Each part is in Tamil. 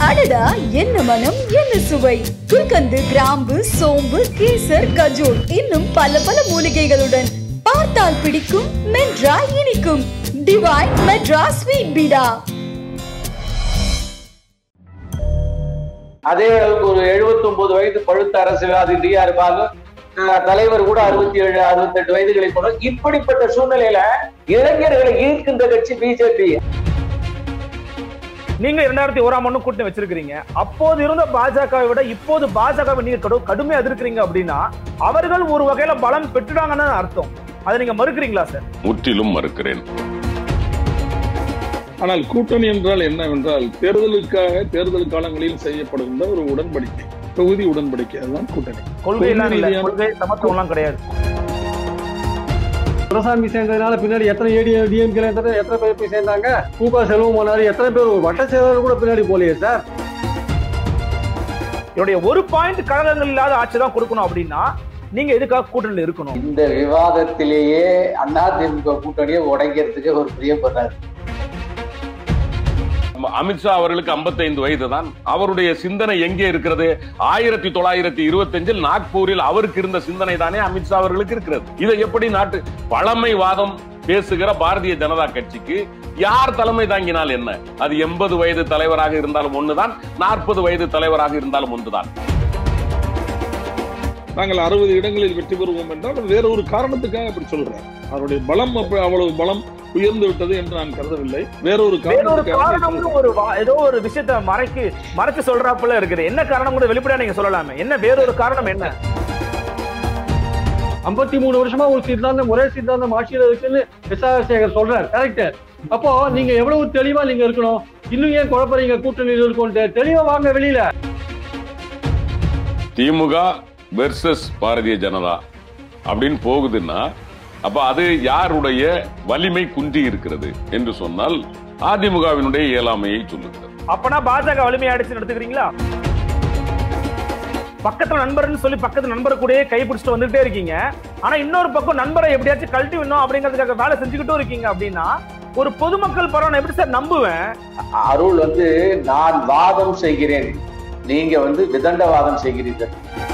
அடடா என்ன மனம் என்ன சுவை குல்கந்து கிராம்பு சோம்பு கேசர் கஜூர் இன்னும் பல பல மூலிகைகளுடன் பார்த்தால் பிடிக்கும் மெட்ரா இனிக்கும் டிவைன் மெட்ரா ஸ்வீட் பீடா அதே அளவுக்கு ஒரு 79 வயது பழுத்த அரசியல்வாதி டிஆர் பாலு அஹ், தலைவர் கூட அறுபத்தி ஏழு அறுபத்தெட்டு வயதுகளை கொண்டு இப்படிப்பட்ட சூழ்நிலையில இளைஞர்களை ஈர்க்கின்ற கட்சி பிஜேபி நீங்க இரண்டாயிரத்தி ஓராம் ஆண்டு கூட்டணி வச்சிருக்கீங்க அப்போது இருந்த பாஜகவை விட இப்போது பாஜகவை நீங்க கடு கடுமையா எதிர்க்கிறீங்க அப்படின்னா அவர்கள் ஒரு வகையில பலம் பெற்றுட்டாங்கன்னு அர்த்தம் அதை நீங்க மறுக்கிறீங்களா சார் முற்றிலும் மறுக்கிறேன் ஆனால் கூட்டணி என்றால் என்னவென்றால் தேர்தலுக்காக தேர்தல் காலங்களில் செய்யப்படுகின்ற ஒரு உடன்படிக்கை தொகுதி உடன்படிக்கை அதுதான் கூட்டணி கொள்கை எல்லாம் இல்ல ரீதியான- கொள்கை சமத்துவம் எல்லாம் கிடையாது துரசாமி சேர்ந்ததுனால பின்னாடி எத்தனை ஏடி டிஎம்கே எத்தனை பேர் போய் சேர்ந்தாங்க கூகா செல்வம் போனாரு எத்தனை பேர் ஒரு வட்ட செயலர் கூட பின்னாடி போலையே சார் என்னுடைய ஒரு பாயிண்ட் கழகங்கள் இல்லாத ஆட்சி தான் கொடுக்கணும் அப்படின்னா நீங்க எதுக்காக கூட்டணியில் இருக்கணும் இந்த விவாதத்திலேயே அதிமுக கூட்டணியை உடைக்கிறதுக்கு ஒரு பிரியப்படுறாரு அமித்ஷா அவர்களுக்கு 55 வயது தான் அவருடைய சிந்தனை எங்கே இருக்கிறது ஆயிரத்தி தொள்ளாயிரத்தி இருபத்தஞ்சில் நாக்பூரில் அவருக்கு இருந்த சிந்தனை தானே அமித்ஷா அவர்களுக்கு இருக்கிறது இதை எப்படி நாட்டு பழமைவாதம் பேசுகிற பாரதிய ஜனதா கட்சிக்கு யார் தலைமை தாங்கினால் என்ன அது எண்பது வயது தலைவராக இருந்தாலும் ஒண்ணுதான் நாற்பது வயது தலைவராக இருந்தாலும் ஒன்றுதான் நாங்கள் அறுபது இடங்களில் வெற்றி பெறுவோம் என்றால் அது வேற ஒரு காரணத்துக்காக அப்படி சொல்றேன் அவருடைய பலம் அப்ப அவ்வளவு பலம் உயர்ந்து விட்டது என்று நான் கருதவில்லை வேறொரு வேறொரு காரணத்துக்காக காரணம்னு ஒரு வா- ஏதோ ஒரு விஷயத்த மறைக்கு மறைச்சு சொல்றாப்புல இருக்குது என்ன காரணம் கூட வெளிப்படையா நீங்க சொல்லலாமே என்ன வேறொரு காரணம் என்ன ஐம்பத்தி மூணு வருஷமா ஒரு சித்தாந்தம் ஒரே சித்தாந்தம் ஆட்சியில் இருக்குன்னு எஸ் ஆர் சேகர் சொல்றாரு கரெக்ட் அப்போ நீங்க எவ்வளவு தெளிவா நீங்க இருக்கணும் இன்னும் ஏன் குழப்பறீங்க கூட்டணியில் இருக்கும் தெளிவா வாங்க வெளியில திமுக வெர்சஸ் பாரதிய ஜனதா அப்படின்னு போகுதுன்னா அப்ப அது யாருடைய வலிமை குன்றி இருக்கிறது என்று சொன்னால் அதிமுகவினுடைய இயலாமையை சொல்லுகிறது அப்பனா பாஜக வலிமையாயிடுச்சுன்னு எடுத்துக்கிறீங்களா பக்கத்துல நண்பர்னு சொல்லி பக்கத்து நண்பர் கூடயே கை பிடிச்சிட்டு வந்துட்டே இருக்கீங்க ஆனா இன்னொரு பக்கம் நண்பரை எப்படியாச்சும் கழட்டி விடணும் அப்படிங்கிறதுக்காக வேலை செஞ்சுக்கிட்டும் இருக்கீங்க அப்படின்னா ஒரு பொதுமக்கள் பரவாயில்ல நான் எப்படி சார் நம்புவேன் அருள் வந்து நான் வாதம் செய்கிறேன் நீங்க வந்து விதண்டவாதம் செய்கிறீர்கள்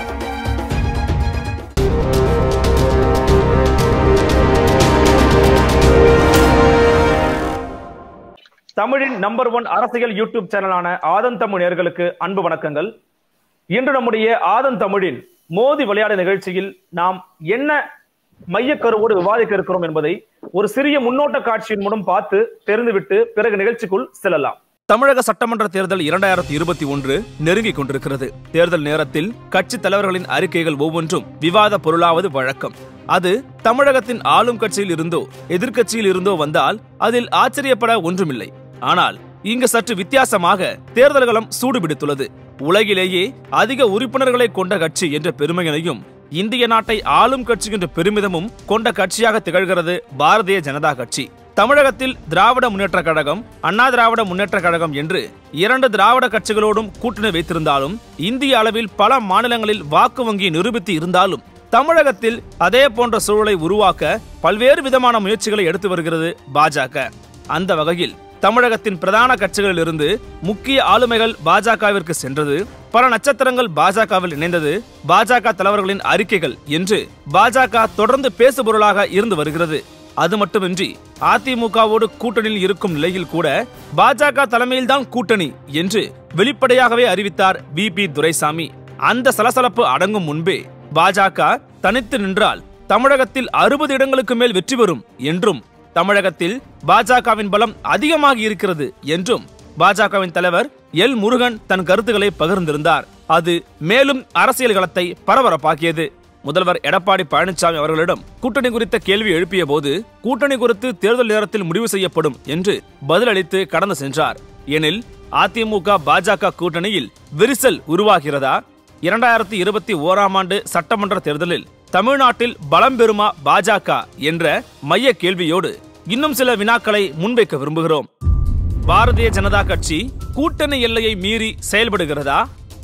தமிழின் நம்பர் ஒன் அரசியல் யூடியூப் சேனலான ஆதன் தமிழ் நேயர்களுக்கு அன்பு வணக்கங்கள் இன்று நம்முடைய ஆதன் தமிழின் மோதி விளையாடு நிகழ்ச்சியில் நாம் என்ன மையக்கருவோடு விவாதிக்க இருக்கிறோம் என்பதை ஒரு சிறிய முன்னோட்ட காட்சியின் மூலம் பார்த்து தெரிந்துவிட்டு பிறகு நிகழ்ச்சிக்குள் செல்லலாம் தமிழக சட்டமன்ற தேர்தல் இரண்டாயிரத்தி இருபத்தி ஒன்று நெருங்கிக் கொண்டிருக்கிறது தேர்தல் நேரத்தில் கட்சி தலைவர்களின் அறிக்கைகள் ஒவ்வொன்றும் விவாத பொருளாவது வழக்கம் அது தமிழகத்தின் ஆளும் கட்சியில் இருந்தோ எதிர்க்கட்சியில் இருந்தோ வந்தால் அதில் ஆச்சரியப்பட ஒன்றுமில்லை ஆனால் இங்கு சற்று வித்தியாசமாக தேர்தல் களம் சூடுபிடித்துள்ளது உலகிலேயே அதிக உறுப்பினர்களை கொண்ட கட்சி என்ற பெருமையினையும் இந்திய நாட்டை ஆளும் கட்சி என்ற பெருமிதமும் கொண்ட கட்சியாக திகழ்கிறது பாரதிய ஜனதா கட்சி தமிழகத்தில் திராவிட முன்னேற்ற கழகம் அண்ணா திராவிட முன்னேற்ற கழகம் என்று இரண்டு திராவிட கட்சிகளோடும் கூட்டணி வைத்திருந்தாலும் இந்திய அளவில் பல மாநிலங்களில் வாக்கு வங்கி நிரூபித்து இருந்தாலும் தமிழகத்தில் அதே போன்ற சூழலை உருவாக்க பல்வேறு விதமான முயற்சிகளை எடுத்து வருகிறது பாஜக அந்த வகையில் தமிழகத்தின் பிரதான கட்சிகளிலிருந்து முக்கிய ஆளுமைகள் பாஜகவிற்கு சென்றது பல நட்சத்திரங்கள் பாஜகவில் இணைந்தது பாஜக தலைவர்களின் அறிக்கைகள் என்று பாஜக தொடர்ந்து பேசுபொருளாக இருந்து வருகிறது அது மட்டுமின்றி அதிமுகவோடு கூட்டணியில் இருக்கும் நிலையில் கூட பாஜக தலைமையில்தான் கூட்டணி என்று வெளிப்படையாகவே அறிவித்தார் வி பி துரைசாமி அந்த சலசலப்பு அடங்கும் முன்பே பாஜக தனித்து நின்றால் தமிழகத்தில் அறுபது இடங்களுக்கு மேல் வெற்றி பெறும் என்றும் தமிழகத்தில் பாஜகவின் பலம் அதிகமாக இருக்கிறது என்றும் பாஜகவின் தலைவர் எல் முருகன் தன் கருத்துக்களை பகிர்ந்திருந்தார் அது மேலும் அரசியல் களத்தை பரபரப்பாக்கியது முதல்வர் எடப்பாடி பழனிசாமி அவர்களிடம் கூட்டணி குறித்த கேள்வி எழுப்பிய போது கூட்டணி குறித்து தேர்தல் நேரத்தில் முடிவு செய்யப்படும் என்று பதிலளித்து கடந்து சென்றார் எனில் அதிமுக பாஜக கூட்டணியில் விரிசல் உருவாகிறதா இரண்டாயிரத்தி இருபத்தி ஓராம் ஆண்டு சட்டமன்ற தேர்தலில் தமிழ்நாட்டில் பலம் பெறுமா பாஜக என்ற மைய கேள்வியோடு இன்னும் சில வினாக்களை முன்வைக்க விரும்புகிறோம் பாரதிய ஜனதா கட்சி கூட்டணி எல்லையை மீறி செயல்படுகிறதா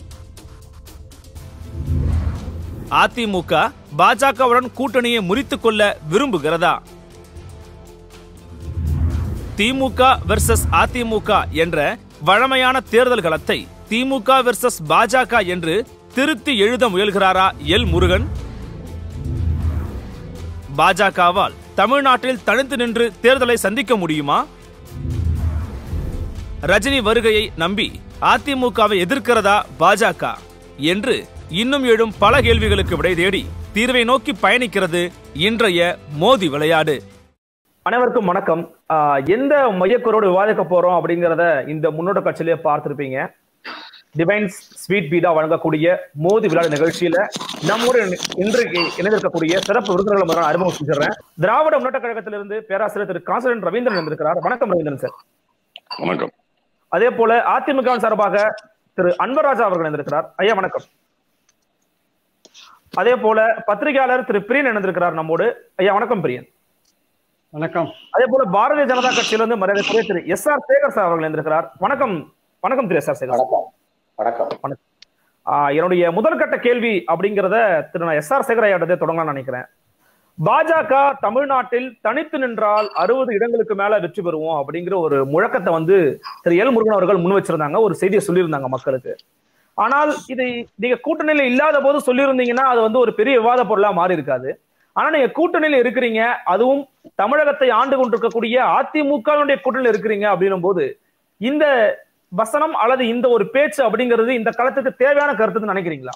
அதிமுக பாஜகவுடன் கூட்டணியை முறித்துக் கொள்ள விரும்புகிறதா திமுக வெர்சஸ் அதிமுக என்ற வழமையான தேர்தல் களத்தை திமுக வெர்சஸ் பாஜக என்று திருத்தி எழுத முயல்கிறாரா எல் முருகன் பாஜகவால் தமிழ்நாட்டில் தனித்து நின்று தேர்தலை சந்திக்க முடியுமா ரஜினி வருகையை நம்பி அதிமுகவை எதிர்க்கிறதா பாஜக என்று இன்னும் எழும் பல கேள்விகளுக்கு விடை தேடி தீர்வை நோக்கி பயணிக்கிறது இன்றைய மோதி விளையாடு அனைவருக்கும் வணக்கம் ஆஹ் எந்த மையக்கரோடு விவாதிக்க போறோம் அப்படிங்கிறத இந்த முன்னோட்ட காட்சியிலேயே பார்த்திருப்பீங்க டிவைன்ஸ் ஸ்வீட் பீடா வழங்கக்கூடிய மோதி விளையாடு நிகழ்ச்சியில நம்மோடு இன்றைக்கு இணைந்திருக்கக்கூடிய சிறப்பு விருந்தினர்களை முதல்ல நான் அறிமுகம் செஞ்சிடறேன் திராவிட முன்னேற்ற கழகத்திலிருந்து பேராசிரியர் திரு கான்ஸ்டன்ட் ரவீந்திரன் இருந்திருக்கிறார் வணக்கம் ரவீந்திரன் சார் வணக்கம் அதே போல அதிமுக சார்பாக திரு அன்பராஜா அவர்கள் இணைந்திருக்கிறார் ஐயா வணக்கம் அதே போல பத்திரிகையாளர் திரு பிரியன் இணைந்திருக்கிறார் நம்மோடு ஐயா வணக்கம் பிரியன் வணக்கம் அதே போல பாரதிய ஜனதா கட்சியிலிருந்து மரியாதைக்குரிய Thiru S R Sekar sir அவர்கள் இருந்திருக்கிறார் வணக்கம் வணக்கம் Thiru S R Sekar sir. வணக்கம் வணக்கம் ஆஹ் என்னுடைய முதற்கட்ட கேள்வி அப்படிங்கிறத திரு நான் எஸ் ஆர் சேகர் ஐயாட்டதே தொடங்கலாம்னு நினைக்கிறேன் பாஜக தமிழ்நாட்டில் தனித்து நின்றால் அறுபது இடங்களுக்கு மேல வெற்றி பெறுவோம் அப்படிங்கிற ஒரு முழக்கத்தை வந்து திரு எல் முருகன் அவர்கள் முன் வச்சிருந்தாங்க ஒரு செய்தியை சொல்லியிருந்தாங்க மக்களுக்கு ஆனால் இது நீங்க கூட்டணியில இல்லாத போது சொல்லியிருந்தீங்கன்னா அது வந்து ஒரு பெரிய விவாத பொருளா மாறி இருக்காது ஆனா நீங்க கூட்டணியில இருக்கிறீங்க அதுவும் தமிழகத்தை ஆண்டு கொண்டிருக்கக்கூடிய அதிமுகவுடைய கூட்டணியில இருக்கிறீங்க அப்படின்னும் போது இந்த வசனம் அல்லது இந்த ஒரு பேச்சு அப்படிங்கிறது இந்த களத்துக்கு தேவையான கருத்துன்னு நினைக்கிறீங்களா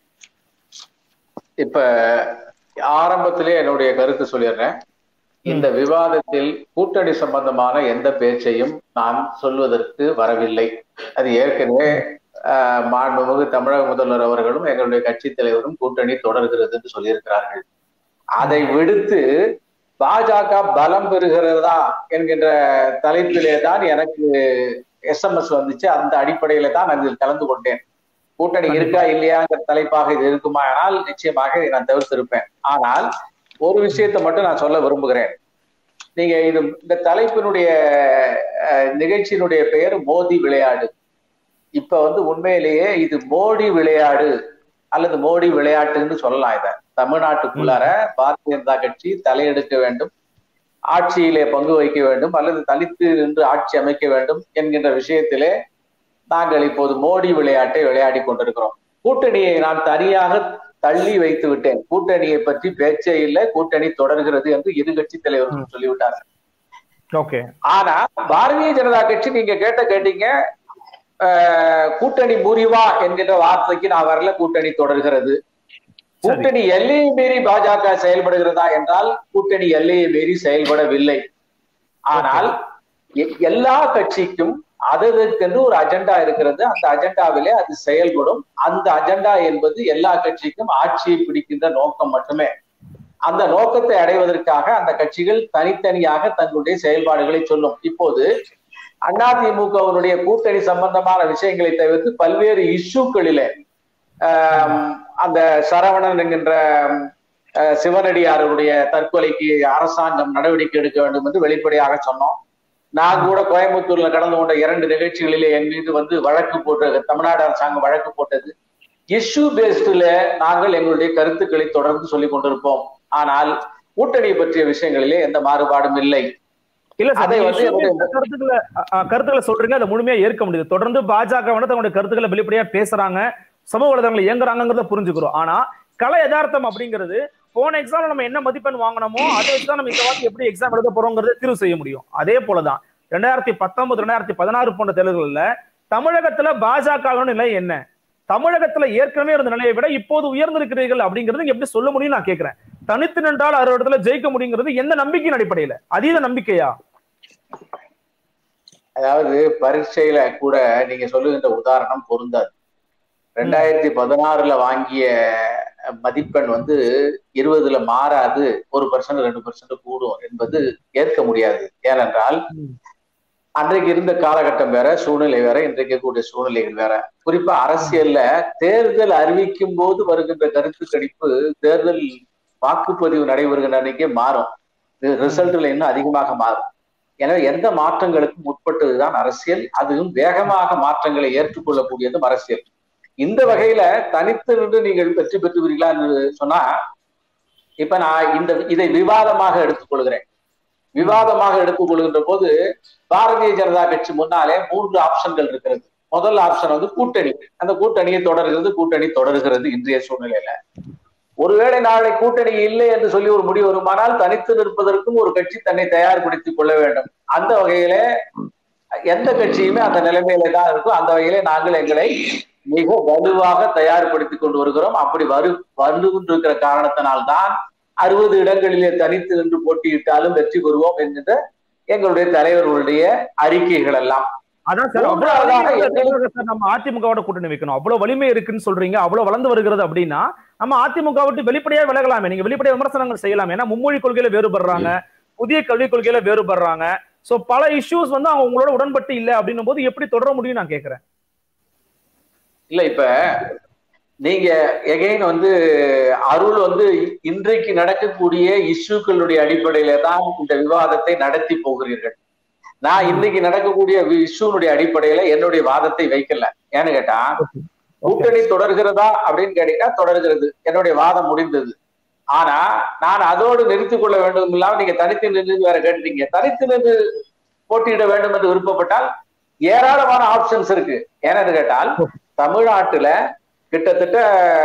இப்ப ஆரம்பத்திலே என்னுடைய கருத்து சொல்லிடுறேன் இந்த விவாதத்தில் கூட்டணி சம்பந்தமான எந்த பேச்சையும் நான் சொல்வதற்கு வரவில்லை அது ஏற்கனவே ஆஹ், மாண்புமிகு தமிழக முதல்வர் அவர்களும் எங்களுடைய கட்சி தலைவரும் கூட்டணி தொடர்கிறது என்று சொல்லியிருக்கிறார்கள் அதை விடுத்து பாஜக பலம் பெறுகிறதா என்கின்ற தலைப்பிலே தான் எனக்கு எஸ்எம்எஸ் வந்துச்சு அந்த அடிப்படையில தான் நான் இதில் கலந்து கொண்டேன் கூட்டணி இருக்கா இல்லையாங்கிற தலைப்பாக இது இருக்குமா ஆனால் நிச்சயமாக இதை நான் தவிர்த்திருப்பேன் ஆனால் ஒரு விஷயத்தை மட்டும் நான் சொல்ல விரும்புகிறேன் நீங்க இது இந்த தலைப்பினுடைய அஹ், நிகழ்ச்சியினுடைய பெயர் மோதி விளையாடு இப்ப வந்து உண்மையிலேயே இது மோடி விளையாடு அல்லது மோடி விளையாட்டுன்னு சொல்லலாம் இத தமிழ்நாட்டுக்குள்ளார பாரதிய ஜனதா கட்சி தலையெடுக்க வேண்டும் ஆட்சியிலே பங்கு வகிக்க வேண்டும் அல்லது தனித்து நின்று ஆட்சி அமைக்க வேண்டும் என்கின்ற விஷயத்திலே நாங்கள் இப்போது மோடி விளையாட்டை விளையாடி கொண்டிருக்கிறோம் கூட்டணியை நான் தனியாக தள்ளி வைத்து விட்டேன் கூட்டணியை பற்றி பேச்சே இல்லை கூட்டணி தொடர்கிறது என்று இரு கட்சி தலைவர்கள் சொல்லிவிட்டார்கள் ஓகே ஆனா பாரதிய ஜனதா கட்சி நீங்க கேட்ட கேட்டீங்க அஹ், கூட்டணி முறிவா என்கின்ற வார்த்தைக்கு நான் வரல கூட்டணி தொடர்கிறது கூட்டணி எல்லையை மீறி பாஜக செயல்படுகிறதா என்றால் கூட்டணி எல்லையை மீறி செயல்படவில்லை ஆனால் எ- எல்லா கட்சிக்கும் அதற்கென்று ஒரு அஜெண்டா இருக்கிறது அந்த அஜெண்டாவிலே அது செயல்படும் அந்த அஜெண்டா என்பது எல்லா கட்சிக்கும் ஆட்சியை பிடிக்கின்ற நோக்கம் மட்டுமே அந்த நோக்கத்தை அடைவதற்காக அந்த கட்சிகள் தனித்தனியாக தங்களுடைய செயல்பாடுகளை சொல்லும் இப்போது அதிமுகவினுடைய கூட்டணி சம்பந்தமான விஷயங்களை தவிர்த்து பல்வேறு இஷ்யூக்களிலே ஆம், அந்த சரவணன் என்கின்ற அஹ், சிவனடியாருடைய தற்கொலைக்கு அரசாங்கம் நடவடிக்கை எடுக்க வேண்டும் என்று வெளிப்படையாக சொன்னோம் நான் கூட கோயம்புத்தூர்ல கடந்து கொண்ட இரண்டு நிகழ்ச்சிகளிலே என் மீது வந்து வழக்கு போட்டு தமிழ்நாடு அரசாங்கம் வழக்கு போட்டது இஷ்யூ பேஸ்டுல நாங்கள் எங்களுடைய கருத்துக்களை தொடர்ந்து சொல்லிக் கொண்டிருப்போம் ஆனால் கூட்டணி பற்றிய விஷயங்களிலே எந்த மாறுபாடும் இல்லை இல்ல சார் அதை நீங்க வந்து issue என்னுடைய- based கருத்துக்களை அ, அ, கருத்துக்களை சொல்றீங்க அதை முழுமையா ஏற்க முடியுது தொடர்ந்து பாஜக வந்து தங்களுடைய கருத்துக்களை வெளிப்படையா பேசுறாங்க சமூக வலைதளங்களை இயங்குறாங்கிறத புரிஞ்சுக்கிறோம் ஆனா கலை யதார்த்தம் அப்படிங்கிறது போன எக்ஸாம்ல நம்ம என்ன மதிப்பெண் வாங்கினோமோ அதை வச்சுதான் நம்ம இந்த வாட்டி எப்படி எக்ஸாம் எழுத போறோங்கிறத தீர்வு செய்ய முடியும் அதே போலதான் ரெண்டாயிரத்தி பத்தொன்பது ரெண்டாயிரத்தி பதினாறு போன்ற தேர்தல்கள்ல தமிழகத்துல பாஜக நிலை என்ன தமிழகத்துல ஏற்கனவே இருந்த நிலையை விட இப்போது உயர்ந்திருக்கிறீர்கள் அப்படிங்கிறது நீங்க எப்படி சொல்ல முடியும் நான் கேட்கிறேன் தனித்து நின்றால் அறுபது இடத்துல ஜெயிக்க முடியுங்கிறது எந்த நம்பிக்கையின் அடிப்படையில அதீத நம்பிக்கையா அதாவது பரீட்சையில கூட நீங்க சொல்லுகின்ற உதாரணம் பொருந்தாது ரெண்டாயிரத்தி பதினாறுல வாங்கிய மதிப்பெண் வந்து இருபதுல மாறாது ஒரு பர்சன்ட் ரெண்டு பர்சன்ட் கூடும் என்பது ஏற்க முடியாது ஏனென்றால் ம். அன்றைக்கு இருந்த காலகட்டம் வேற சூழ்நிலை வேற இன்றைக்கு இருக்கக்கூடிய சூழ்நிலைகள் வேற குறிப்பா அரசியல்ல தேர்தல் அறிவிக்கும் போது வருகின்ற கருத்து கணிப்பு தேர்தல் வாக்குப்பதிவு நடைபெறுகின்ற அன்னைக்கே மாறும் ரிசல்ட்ல இன்னும் அதிகமாக மாறும் எனவே எந்த மாற்றங்களுக்கும் உட்பட்டதுதான் அரசியல் அதுவும் வேகமாக மாற்றங்களை ஏற்றுக்கொள்ளக்கூடியதும் அரசியல் இந்த வகையில தனித்து நின்று நீங்கள் வெற்றி பெற்றுவீர்களா என்று சொன்னா இப்ப நான் இந்த இதை விவாதமாக எடுத்துக்கொள்கிறேன் விவாதமாக எடுத்துக்கொள்கின்ற போது பாரதிய ஜனதா கட்சி முன்னாலே மூன்று ஆப்ஷன்கள் இருக்கிறது முதல் ஆப்ஷன் வந்து கூட்டணி அந்த கூட்டணியை தொடர்கிறது கூட்டணி தொடர்கிறது இன்றைய சூழ்நிலையில ஒருவேளை நாளை கூட்டணி இல்லை என்று சொல்லி ஒரு முடிவு வருமானால் தனித்து நிற்பதற்கும் ஒரு கட்சி தன்னை தயார்படுத்திக் கொள்ள வேண்டும் அந்த வகையில எந்த கட்சியுமே அந்த நிலைமையில தான் இருக்கும் அந்த வகையில நாங்கள் எங்களை மிக வலுவாக தயார்படுத்திக் கொண்டு வருகிறோம் அப்படி வரு வந்து கொண்டிருக்கிற காரணத்தினால்தான் அறுபது இடங்களிலே தனித்து நின்று போட்டியிட்டாலும் வெற்றி பெறுவோம் என்கின்ற எங்களுடைய தலைவர்களுடைய அறிக்கைகள் எல்லாம் அதான் சார் அவ்வளவு மூன்றாவதாக வலிமை எங்களுக்கு- இருக்கிறது சார் நம்ம அதிமுகவோட கூட்டணி வைக்கணும் அவ்வளவு வலிமை இருக்குன்னு சொல்றீங்க அவ்வளவு வளர்ந்து வருகிறது அப்படின்னா நம்ம அதிமுக விட்டு வெளிப்படையா விலகலாமே நீங்க வெளிப்படையா விமர்சனங்கள் செய்யலாம் ஏன்னா மும்மொழி கொள்கையில வேறுபடுறாங்க புதிய கல்விக் கொள்கையில வேறுபடுறாங்க சோ பல இஷ்யூஸ் வந்து அவங்க உங்களோட உடன்பட்டு இல்ல அப்படின்னும் போது எப்படி தொடர முடியும் நான் கேக்குறேன் இல்ல இப்ப நீங்க எகைன் வந்து அருள் வந்து இன்றைக்கு நடக்கக்கூடிய இஷ்யூக்களுடைய அடிப்படையில தான் இந்த விவாதத்தை நடத்தி போகிறீர்கள் நான் இன்னைக்கு நடக்கக்கூடிய இஷ்யூனுடைய அடிப்படையில என்னுடைய வாதத்தை வைக்கல ஏன்னு கேட்டா கூட்டணி தொடர்கிறதா அப்படின்னு கேட்டீங்கன்னா தொடர்கிறது என்னுடைய வாதம் முடிந்தது ஆனா நான் அதோடு நிறுத்திக் கொள்ள வேண்டும் இல்லாம நீங்க தனித்து நின்று வேற கேட்டீங்க தனித்து நின்று போட்டியிட வேண்டும் என்று விருப்பப்பட்டால் ஏராளமான ஆப்ஷன்ஸ் இருக்கு ஏன்னு கேட்டால் தமிழ்நாட்டுல கிட்டத்தட்ட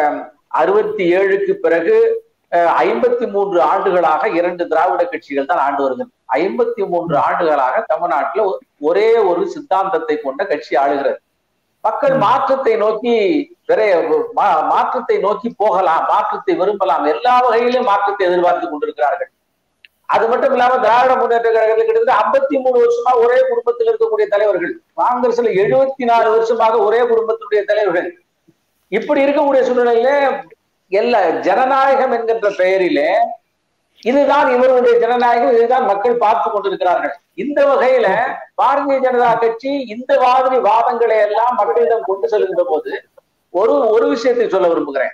அறுபத்தி ஏழுக்கு பிறகு ஐம்பத்தி மூன்று ஆண்டுகளாக இரண்டு திராவிட கட்சிகள் தான் ஆண்டு வருகிறது ஐம்பத்தி மூன்று ஆண்டுகளாக தமிழ்நாட்டுல ஒரே ஒரு சித்தாந்தத்தை கொண்ட கட்சி ஆளுகிறது மக்கள் மாற்றத்தை நோக்கி விரைய மா- மாற்றத்தை நோக்கி போகலாம் மாற்றத்தை விரும்பலாம் எல்லா வகையிலும் மாற்றத்தை எதிர்பார்த்து கொண்டிருக்கிறார்கள் அது மட்டும் இல்லாம திராவிட முன்னேற்ற கழகத்தில் கிட்டத்தட்ட ஐம்பத்தி மூணு வருஷமா ஒரே குடும்பத்தில் இருக்கக்கூடிய தலைவர்கள் காங்கிரஸ்ல எழுபத்தி நாலு வருஷமாக ஒரே குடும்பத்தினுடைய தலைவர்கள் இப்படி இருக்கக்கூடிய சூழ்நிலையில எல்லா ஜனநாயகம் என்கின்ற பெயரிலே இதுதான் இவர்களுடைய ஜனநாயகம் இதுதான் மக்கள் பார்த்து கொண்டிருக்கிறார்கள் இந்த வகையில பாரதிய ஜனதா கட்சி இந்த மாதிரி வாதங்களை எல்லாம் மக்களிடம் கொண்டு செல்கின்ற போது ஒரு ஒரு விஷயத்தை சொல்ல விரும்புகிறேன்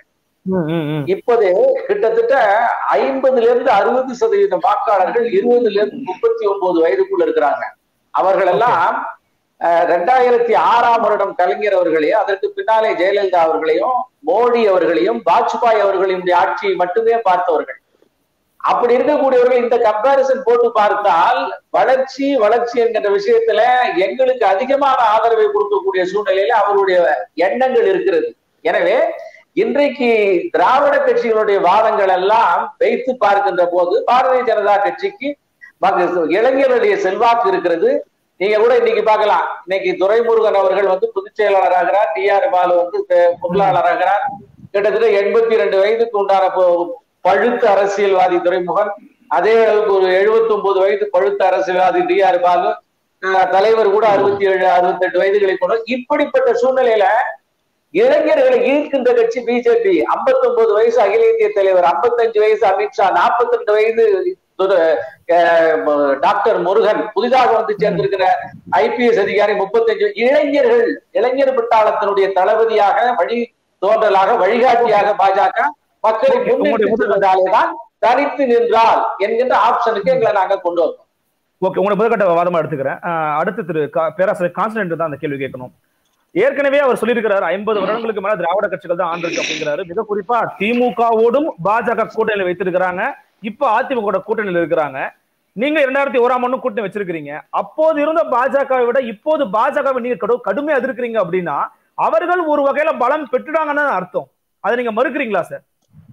இப்போது கிட்டத்தட்ட ஐம்பதுல இருந்து அறுபது சதவீதம் வாக்காளர்கள் இருபதுல இருந்து முப்பத்தி ஒன்பது வயதுக்குள்ள இருக்கிறாங்க அவர்கள் எல்லாம் அஹ், ரெண்டாயிரத்தி ஆறாம் வருடம் கலைஞர் அவர்களையும் அதற்கு பின்னாலே ஜெயலலிதா அவர்களையும் மோடி அவர்களையும் வாஜ்பாய் அவர்களையும் ஆட்சியை மட்டுமே பார்த்தவர்கள் அப்படி இருக்கக்கூடியவர்கள் இந்த கம்பாரிசன் போட்டு பார்த்தால் வளர்ச்சி வளர்ச்சி என்கின்ற விஷயத்துல எங்களுக்கு அதிகமான ஆதரவை கொடுக்கக்கூடிய சூழ்நிலையில அவருடைய எண்ணங்கள் இருக்கிறது எனவே இன்றைக்கு திராவிட கட்சிகளுடைய வாதங்கள் எல்லாம் வைத்து பார்க்கின்ற போது பாரதிய ஜனதா கட்சிக்கு மக- இளைஞர்களுடைய செல்வாக்கு இருக்கிறது நீங்க கூட இன்னைக்கு பார்க்கலாம் இன்னைக்கு துரைமுருகன் அவர்கள் வந்து பொதுச் செயலாளராகிறார் டி ஆர் பாலு வந்து பெ- பொருளாளராகிறார் கிட்டத்தட்ட எண்பத்தி ரெண்டு வயதுக்கு உண்டான பொ- பழுத்த அரசியல்வாதி துரைமுகன் அதே அளவுக்கு ஒரு 79 ஒன்பது வயது பழுத்த அரசியல்வாதி டி ஆர் பாலு அஹ் தலைவர் கூட அறுபத்தி ஏழு அறுபத்தி எட்டு வயதுகளை கொண்டு இப்படிப்பட்ட சூழ்நிலையில இளைஞர்களை ஈர்க்கின்ற கட்சி பிஜேபி 59 வயசு அகில இந்திய தலைவர் 55 வயசு அமித்ஷா 42 ரெண்டு வயது துர- அஹ் ம- டாக்டர் முருகன் புதிதாக வந்து சேர்ந்திருக்கிற ஐபிஎஸ் அதிகாரி 35 இளைஞர்கள் இளைஞர் பட்டாளத்தினுடைய தளபதியாக வழி தோன்றலாக வழிகாட்டியாக பாஜக மக்களை முன்னெடுத்து செல்வதாலேதான் தனித்து நின்றால் என்கின்ற ஆப்ஷனுக்கு எங்களை நாங்க கொண்டு வந்தோம் ஓகே உங்களை முதற்கட்ட வாதமா எடுத்துக்கிறேன் அஹ் அடுத்து திரு கா- பேராசிரியர் கான்ஸ்டன்ட் தான் அந்த கேள்வி கேட்கணும் ஏற்கனவே அவர் சொல்லியிருக்கிறார் ஐம்பது வருடங்களுக்கு மேல திராவிட கட்சிகள் தான் ஆண்டிருக்கு அப்படிங்கிறாரு மிக குறிப்பா திமுகவோடும் பாஜக கூட்டணியில் வைத்திருக்கிறாங்க இப்ப அதிமுக கூட்டணியில் இருக்கிறாங்க நீங்க இரண்டாயிரத்தி ஓராம் ஆண்டு கூட்டணி வச்சிருக்கிறீங்க அப்போது இருந்த பாஜகவை விட இப்போது பாஜகவை நீங்க கடு கடுமையா எதிர்க்கிறீங்க அப்படின்னா அவர்கள் ஒரு வகையில பலம் பெற்றுட்டாங்கன்னு அர்த்தம் அதை நீங்க மறுக்கிறீங்களா சார்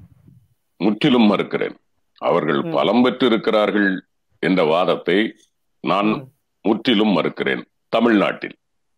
முற்றிலும் மறுக்கிறேன் அவர்கள் ம். பலம் பெற்று இருக்கிறார்கள் என்ற வாதத்தை நான் ம். முற்றிலும் மறுக்கிறேன் தமிழ்நாட்டில்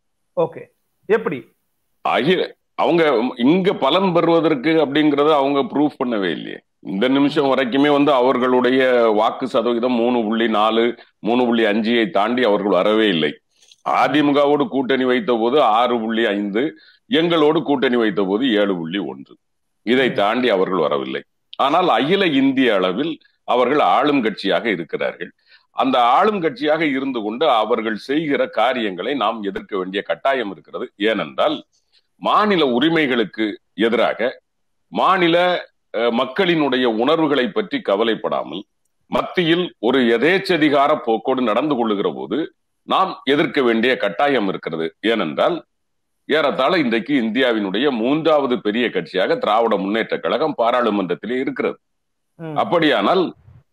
ஓகே எப்படி அகில அவங்க இங்க பலன் பெறுவதற்கு அப்படிங்கறத அவங்க ப்ரூவ் பண்ணவே இல்லையே இந்த நிமிஷம் வரைக்குமே வந்து அவர்களுடைய வாக்கு சதவீதம் மூணு புள்ளி நாலு மூணு புள்ளி அஞ்சியை தாண்டி அவர்கள் வரவே இல்லை அதிமுகவோடு கூட்டணி வைத்த போது ஆறு புள்ளி ஐந்து எங்களோடு கூட்டணி வைத்த போது ஏழு புள்ளி ஒன்று இதை தாண்டி அவர்கள் வரவில்லை ஆனால் அகில இந்திய அளவில் அவர்கள் ஆளும் கட்சியாக இருக்கிறார்கள் அந்த ஆளும் கட்சியாக இருந்து கொண்டு அவர்கள் செய்கிற காரியங்களை நாம் எதிர்க்க வேண்டிய கட்டாயம் இருக்கிறது ஏனென்றால் மாநில உரிமைகளுக்கு எதிராக மாநில அஹ், மக்களினுடைய உணர்வுகளை பற்றி கவலைப்படாமல் மத்தியில் ஒரு எதேச்சதிகார போக்கோடு நடந்து கொள்ளுகிற போது நாம் எதிர்க்க வேண்டிய கட்டாயம் இருக்கிறது ஏனென்றால் ஏறத்தாழ இன்றைக்கு இந்தியாவினுடைய மூன்றாவது பெரிய கட்சியாக திராவிட முன்னேற்ற கழகம் பாராளுமன்றத்திலே இருக்கிறது ம். அப்படியானால்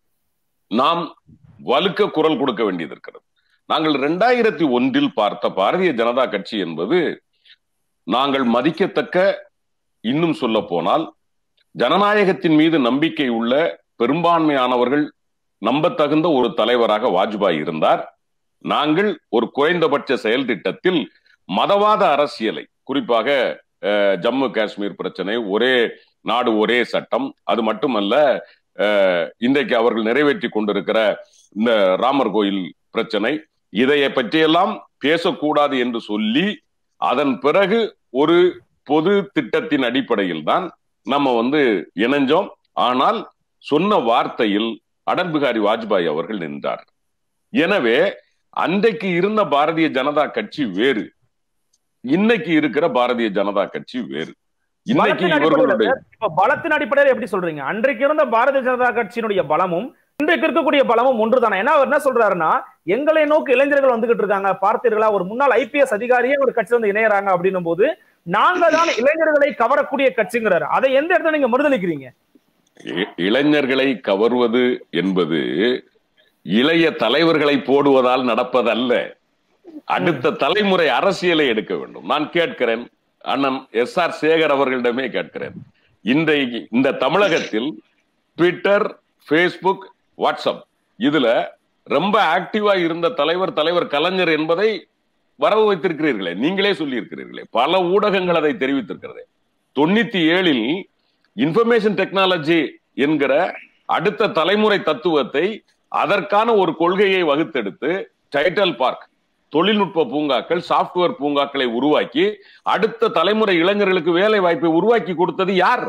நாம் வலுக்க குரல் கொடுக்க வேண்டியது இருக்கிறது நாங்கள் ரெண்டாயிரத்தி ஒன்றில் பார்த்த பாரதிய ஜனதா கட்சி என்பது நாங்கள் மதிக்கத்தக்க இன்னும் சொல்ல போனால் ஜனநாயகத்தின் மீது நம்பிக்கை உள்ள பெரும்பான்மையானவர்கள் நம்பத்தகுந்த ஒரு தலைவராக வாஜ்பாய் இருந்தார் நாங்கள் ஒரு குறைந்தபட்ச செயல் திட்டத்தில் மதவாத அரசியலை குறிப்பாக அஹ், ஜம்மு காஷ்மீர் பிரச்சனை ஒரே நாடு ஒரே சட்டம் அது மட்டுமல்ல அஹ், இன்றைக்கு அவர்கள் நிறைவேற்றி கொண்டிருக்கிற இந்த ராமர் கோயில் பிரச்சனை இதைய பற்றியெல்லாம் பேசக்கூடாது என்று சொல்லி அதன் பிறகு ஒரு பொது திட்டத்தின் அடிப்படையில் தான் நம்ம வந்து இணைஞ்சோம் ஆனால் சொன்ன வார்த்தையில் அடல் பிகாரி வாஜ்பாய் அவர்கள் நின்றார் எனவே அன்றைக்கு இருந்த பாரதிய ஜனதா கட்சி வேறு இன்னைக்கு இருக்கிற பாரதிய ஜனதா கட்சி வேறு இன்னைக்கு பலத்தின் இவர்களுடைய அடிப்படையில இப்ப பலத்தின் அடிப்படையில எப்படி சொல்றீங்க அன்றைக்கு இருந்த பாரதிய ஜனதா கட்சியினுடைய பலமும் இன்றைக்கு இருக்கக்கூடிய பலமும் ஒன்றுதானே ஏன்னா அவர் என்ன சொல்றாருன்னா எங்களை நோக்கி இளைஞர்கள் வந்துகிட்டு இருக்காங்க பார்த்தீர்களா ஒரு முன்னாள் ஐபிஎஸ் அதிகாரியே ஒரு கட்சி வந்து இணையறாங்க அப்படின்னும் போது நாங்க தான் இளைஞர்களை கவரக்கூடிய கட்சிங்கிறாரு அதை எந்த இடத்துல நீங்க மறுதளிக்கிறீங்க இ- இளைஞர்களை கவர்வது என்பது இளைய தலைவர்களை போடுவதால் நடப்பதல்ல அடுத்த தலைமுறை அரசியலை எடுக்க வேண்டும் நான் கேட்கிறேன் அண்ணன் எஸ் ஆர் சேகர் அவர்களிடமே கேட்கிறேன் இன்றைக்கு இந்த தமிழகத்தில் ட்விட்டர் ஃபேஸ்புக் வாட்ஸ்அப் இதுல ரொம்ப ஆக்டிவா இருந்த தலைவர் தலைவர் கலைஞர் என்பதை வரவு வைத்திருக்கிறீர்களே நீங்களே சொல்லி இருக்கிறீர்களே பல ஊடகங்கள் அதை தெரிவித்திருக்கிறது தொண்ணூத்தி ஏழில் இன்ஃபர்மேஷன் டெக்னாலஜி என்கிற அடுத்த தலைமுறை தத்துவத்தை அதற்கான ஒரு கொள்கையை வகுத்தெடுத்து டைட்டல் பார்க் தொழில்நுட்ப பூங்காக்கள் சாப்ட்வேர் பூங்காக்களை உருவாக்கி அடுத்த தலைமுறை இளைஞர்களுக்கு வேலை வாய்ப்பை உருவாக்கி கொடுத்தது யார்